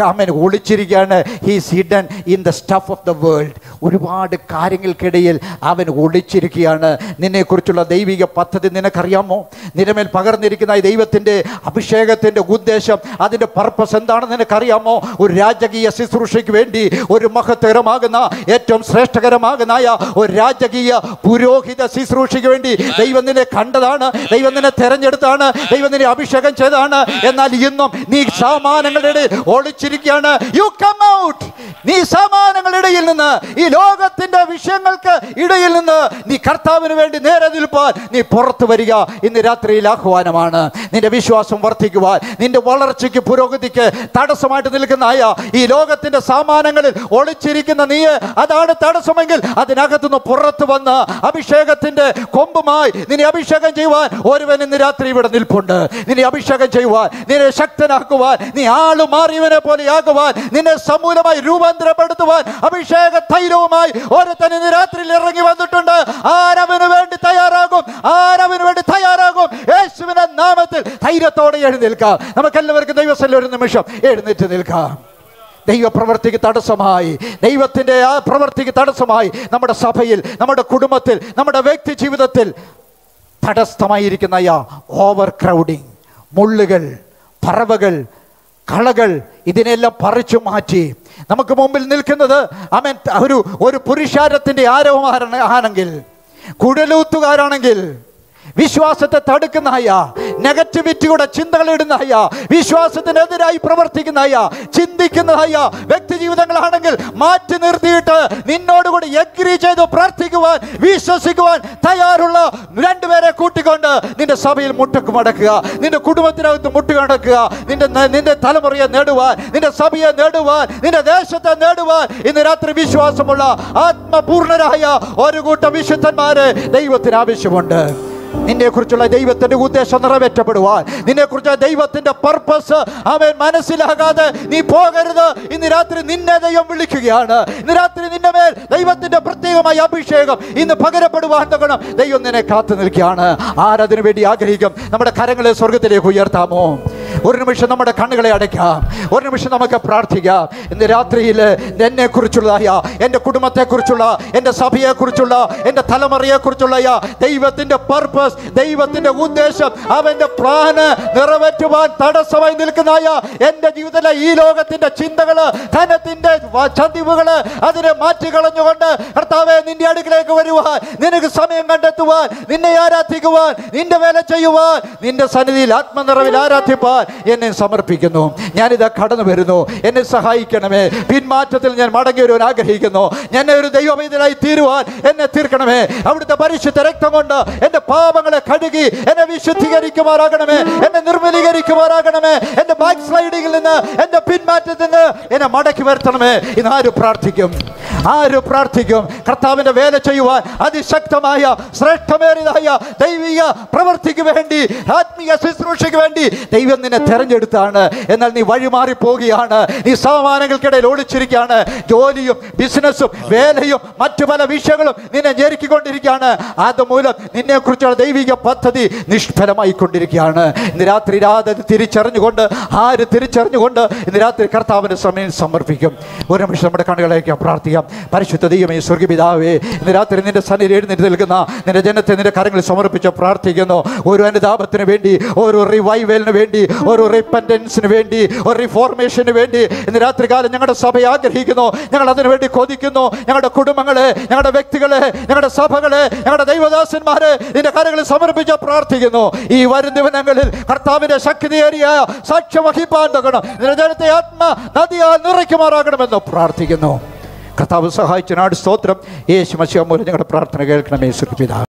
അവൻ ഒളിച്ചിരിക്കുകയാണ് he's hidden in the stuff of the world ഒരുപാട് കാര്യങ്ങൾക്കിടയിൽ അവൻ ഒളിച്ചിരിക്കുകയാണ് നിന്നെക്കുറിച്ചുള്ള ദൈവിക പദ്ധതി നിനക്കറിയാമോ നിലമേൽ പകർന്നിരിക്കുന്ന ഈ ദൈവത്തിൻ്റെ അഭിഷേകത്തിൻ്റെ ഉദ്ദേശം അതിൻ്റെ പർപ്പസ് എന്താണെന്ന് നിനക്കറിയാമോ ഒരു രാജകീയ ശുശ്രൂഷയ്ക്ക് വേണ്ടി ഒരു മഹത്തരമാകുന്ന ഏറ്റവും ശ്രേഷ്ഠകരമാകുന്ന ഒരു രാജകീയ പുരോഹിത ശുശ്രൂഷയ്ക്ക് വേണ്ടി ദൈവം നിന്നെ കണ്ടതാണ് ദൈവം നിന്നെ തെരഞ്ഞെടുത്താണ് ദൈവം നിന്നെ അഭിഷേകം ചെയ്താണ് എന്നാൽ ഇന്നും നീ സാമാനങ്ങളുടെ ഇടയിൽ ഒളിച്ചിരിക്കുകയാണ് യു കം ഔട്ട് നീ സാമാനങ്ങളുടെ ഇടയിൽ നിന്ന് ഈ ലോകത്തിന്റെ വിഷയങ്ങൾക്ക് ഇടയിൽ നിന്ന് നീ കർത്താവിന് വേണ്ടി നേരെ നിൽപ്പാൻ നീ പുറത്തു വരിക ഇന്ന് രാത്രിയിൽ ആഹ്വാനമാണ് നിന്റെ വിശ്വാസം വർദ്ധിക്കുവാൻ നിന്റെ വളർച്ചയ്ക്ക് പുരോഗതിക്ക് തടസ്സമായിട്ട് നിൽക്കുന്ന ആയ ഈ ലോകത്തിന്റെ സാമാനങ്ങളിൽ ഒളിച്ചിരിക്കുന്ന നീ അതാണ് തടസ്സമെങ്കിൽ അതിനകത്തുനിന്ന് പുറത്തു വന്ന് അഭിഷേകത്തിന്റെ കൊമ്പുമായി നിന്നെ അഭിഷേകം ചെയ്യുവാൻ ഒരുവൻ ഇന്ന് രാത്രി ഇവിടെ നിൽപ്പുണ്ട് നിന്നെ അഭിഷേകം ചെയ്യുവാൻ നിന്നെ ശക്തനാക്കുവാൻ നീ ആളു മാറിയവനെ പോലെ ആകുവാൻ നിന്നെ സമൂലമായി രൂപാന്തരപ്പെടുത്തുവാൻ അഭിഷേക തൈലവുമായി ഓരോരുത്തൻ ഇന്ന് രാത്രിയിൽ ഇറങ്ങി വന്നിട്ടുണ്ട് ആരവന് വേണ്ടി തയ്യാറാകും ആരവന് വേണ്ടി തയ്യാറാകും യേശുവിന്റെ നാമത്തിൽ ധൈര്യത്തോടെ എഴുന്നേൽക്കാം നമുക്കെല്ലാവർക്കും ദൈവസ്ഥലം ഒരു നിമിഷം എഴുന്നേറ്റ് നിൽക്കാം ദൈവപ്രവർത്തിക്ക് തടസ്സമായി ദൈവത്തിൻ്റെ ആ പ്രവൃത്തിക്ക് തടസ്സമായി നമ്മുടെ സഭയിൽ നമ്മുടെ കുടുംബത്തിൽ നമ്മുടെ വ്യക്തി ജീവിതത്തിൽ തടസ്സമായിരിക്കുന്ന ആ ഓവർ ക്രൗഡിങ് മുള്ളുകൾ പറവകൾ കളകൾ ഇതിനെല്ലാം പറിച്ചു മാറ്റി നമുക്ക് മുമ്പിൽ നിൽക്കുന്നത് അവൻ ഒരു ഒരു പുരുഷാരത്തിൻ്റെ ആരവമാണെങ്കിൽ കുഴലൂത്തുകാരാണെങ്കിൽ വിശ്വാസത്തെ തടുക്കുന്ന അയ നെഗറ്റിവിറ്റിയുടെ ചിന്തകൾ ഇടുന്ന അയ വിശ്വാസത്തിനെതിരായി പ്രവർത്തിക്കുന്ന അയ ചിന്തിക്കുന്ന അയ വ്യക്തി ജീവിതങ്ങളാണെങ്കിൽ മാറ്റി നിർത്തിയിട്ട് നിന്നോടുകൂടി എഗ്രി ചെയ്ത് പ്രാർത്ഥിക്കുവാൻ വിശ്വസിക്കുവാൻ തയ്യാറുള്ള രണ്ടുപേരെ കൂട്ടിക്കൊണ്ട് നിന്റെ സഭയിൽ മുട്ടക്ക് മടക്കുക നിന്റെ കുടുംബത്തിനകത്ത് മുട്ടുകടക്കുക നിന്റെ നിന്റെ തലമുറയെ നേടുവാൻ നിന്റെ സഭയെ നേടുവാൻ നിന്റെ ദേശത്തെ നേടുവാൻ ഇന്ന് രാത്രി വിശ്വാസമുള്ള ആത്മപൂർണരായ ഒരു കൂട്ടം വിശുദ്ധന്മാരെ ദൈവത്തിന് ആവശ്യമുണ്ട് നിന്നെ കുറിച്ചുള്ള ദൈവത്തിന്റെ ഉദ്ദേശം നിറവേറ്റപ്പെടുവാൻ നിന്നെ കുറിച്ച് ദൈവത്തിന്റെ പർപ്പസ് അവൻ മനസ്സിലാകാതെ നീ പോകരുത് ഇന്ന് രാത്രി നിന്നെ ദൈവം വിളിക്കുകയാണ് ഇന്ന് രാത്രി നിന്റെ മേൽ ദൈവത്തിന്റെ പ്രത്യേകമായ അഭിഷേകം ഇന്ന് പകരപ്പെടുവാൻ തകണം ദൈവം നിന്നെ കാത്തു നിൽക്കുകയാണ് ആരതിനു വേണ്ടി ആഗ്രഹിക്കും നമ്മുടെ കരങ്ങളെ സ്വർഗത്തിലേക്ക് ഉയർത്താമോ ഒരു നിമിഷം നമ്മുടെ കണ്ണുകളെ അടയ്ക്കാം ഒരു നിമിഷം നമുക്ക് പ്രാർത്ഥിക്കാം ഇന്ന് രാത്രിയിൽ എന്നെ കുറിച്ചുള്ളതായ എൻ്റെ കുടുംബത്തെക്കുറിച്ചുള്ള എൻ്റെ സഭയെക്കുറിച്ചുള്ള എൻ്റെ തലമുറയെക്കുറിച്ചുള്ള ആ ദൈവത്തിൻ്റെ പർപ്പസ് ദൈവത്തിൻ്റെ ഉദ്ദേശം അവൻ്റെ പ്ലാന് നിറവേറ്റുവാൻ തടസ്സമായി നിൽക്കുന്നതായ എൻ്റെ ജീവിതത്തിലെ ഈ ലോകത്തിൻ്റെ ചിന്തകള് ധനത്തിൻ്റെ വ- ചതിവുകള് അതിനെ മാറ്റിക്കളഞ്ഞുകൊണ്ട് കർത്താവെ നിന്റെ അടുക്കിലേക്ക് വരുവാൻ നിനക്ക് സമയം കണ്ടെത്തുവാൻ നിന്നെ ആരാധിക്കുവാൻ നിന്റെ വേല ചെയ്യുവാൻ നിന്റെ സന്നിധിയിൽ ആത്മനിറവിൽ ആരാധിപ്പാൻ എന്നെ സമർപ്പിക്കുന്നു ഞാനിതാ കടന്നു വരുന്നു എന്നെ സഹായിക്കണമേ പിന്മാറ്റത്തിൽ ഞാൻ മടങ്ങി വരുവാൻ ആഗ്രഹിക്കുന്നു ഞാൻ ഒരു ദൈവമൈതലായി തീരുവാൻ എന്നെ തീർക്കണമേ അവിടുത്തെ പരിശുദ്ധ രക്തം കൊണ്ട് എന്റെ പാപങ്ങളെ കഴുകി എന്നെ വിശുദ്ധീകരിക്കുമാറാകണമേ എന്നെ നിർമ്മലീകരിക്കുമാറാകണമേ എന്റെ ബാക്ക് സ്ലൈഡിങ്ങിൽ നിന്ന് എന്റെ പിന്മാറ്റത്തിൽ നിന്ന് എന്നെ മടക്കി വരുത്തണമേ ഇന്ന് ആര് പ്രാർത്ഥിക്കും ആര് പ്രാർത്ഥിക്കും കർത്താവിന്റെ വേല ചെയ്യുവാൻ അതിശക്തമായ ശ്രേഷ്ഠമേറിയതായ ദൈവിക പ്രവൃത്തിക്ക് വേണ്ടി ആത്മീയ ശുശ്രൂഷയ്ക്ക് വേണ്ടി ദൈവം നിന്നെ തെരഞ്ഞെടുത്താണ് എന്നാൽ നീ വഴിമാറി പോവുകയാണ് നീ സാമാനങ്ങൾക്കിടയിൽ ഓടിച്ചിരിക്കുകയാണ് ജോലിയും ബിസിനസ്സും വേലയും മറ്റു പല വിഷയങ്ങളും നിന്നെ ഞെരുക്കിക്കൊണ്ടിരിക്കുകയാണ് അതുമൂലം നിന്നെ കുറിച്ചുള്ള ദൈവിക പദ്ധതി നിഷ്ഫലമായി കൊണ്ടിരിക്കുകയാണ് ഇന്ന് രാത്രി രാധ തിരിച്ചറിഞ്ഞുകൊണ്ട് ആര് തിരിച്ചറിഞ്ഞുകൊണ്ട് ഇന്ന് രാത്രി കർത്താവിന്റെ സമയം സമർപ്പിക്കും ഒരു നിമിഷം നമ്മുടെ കണ്ണുകളേക്ക് പ്രാർത്ഥിക്കാം പരിശുദ്ധ ദൈവമേ സ്വർഗപിതാവേ ഇന്ന് രാത്രി നിന്റെ സന്നിധി എഴുന്നേറ്റ് നിൽക്കുന്ന നിന്റെ ജനത്തെ നിന്റെ കരങ്ങളിൽ സമർപ്പിച്ച് പ്രാർത്ഥിക്കുന്നു ഒരു അനുതാപത്തിന് വേണ്ടി ഒരു റിവൈവലിന് വേണ്ടി ഒരു റിപ്പൻറ്റൻസിന് വേണ്ടി ഒരു റിഫോർമേഷന് വേണ്ടി ഇന്ന് രാത്രി കാലം ഞങ്ങളുടെ സഭയെ ആഗ്രഹിക്കുന്നു ഞങ്ങൾ അതിനു വേണ്ടി കൊതിക്കുന്നു ഞങ്ങളുടെ കുടുംബങ്ങളെ ഞങ്ങളുടെ വ്യക്തികളെ ഞങ്ങളുടെ സഭകളെ ഞങ്ങളുടെ ദൈവദാസന്മാരെ നിന്റെ കരങ്ങളിൽ സമർപ്പിച്ച് പ്രാർത്ഥിക്കുന്നു ഈ വരും ദിവസങ്ങളിൽ കർത്താവിന്റെ ശക്തിയേറിയ സാക്ഷ്യം വഹിപ്പാൻ തകണം നിന്റെ ജനത്തെ ആത്മ നദിയാൽ നിറയ്ക്കുമാറാകണമെന്ന് പ്രാർത്ഥിക്കുന്നു കർത്താവ് സഹായിച്ചനാട് സ്തോത്രം യേശു മസിയ മൂലം ഞങ്ങളുടെ പ്രാർത്ഥന കേൾക്കണമേ സുഖിതാവ്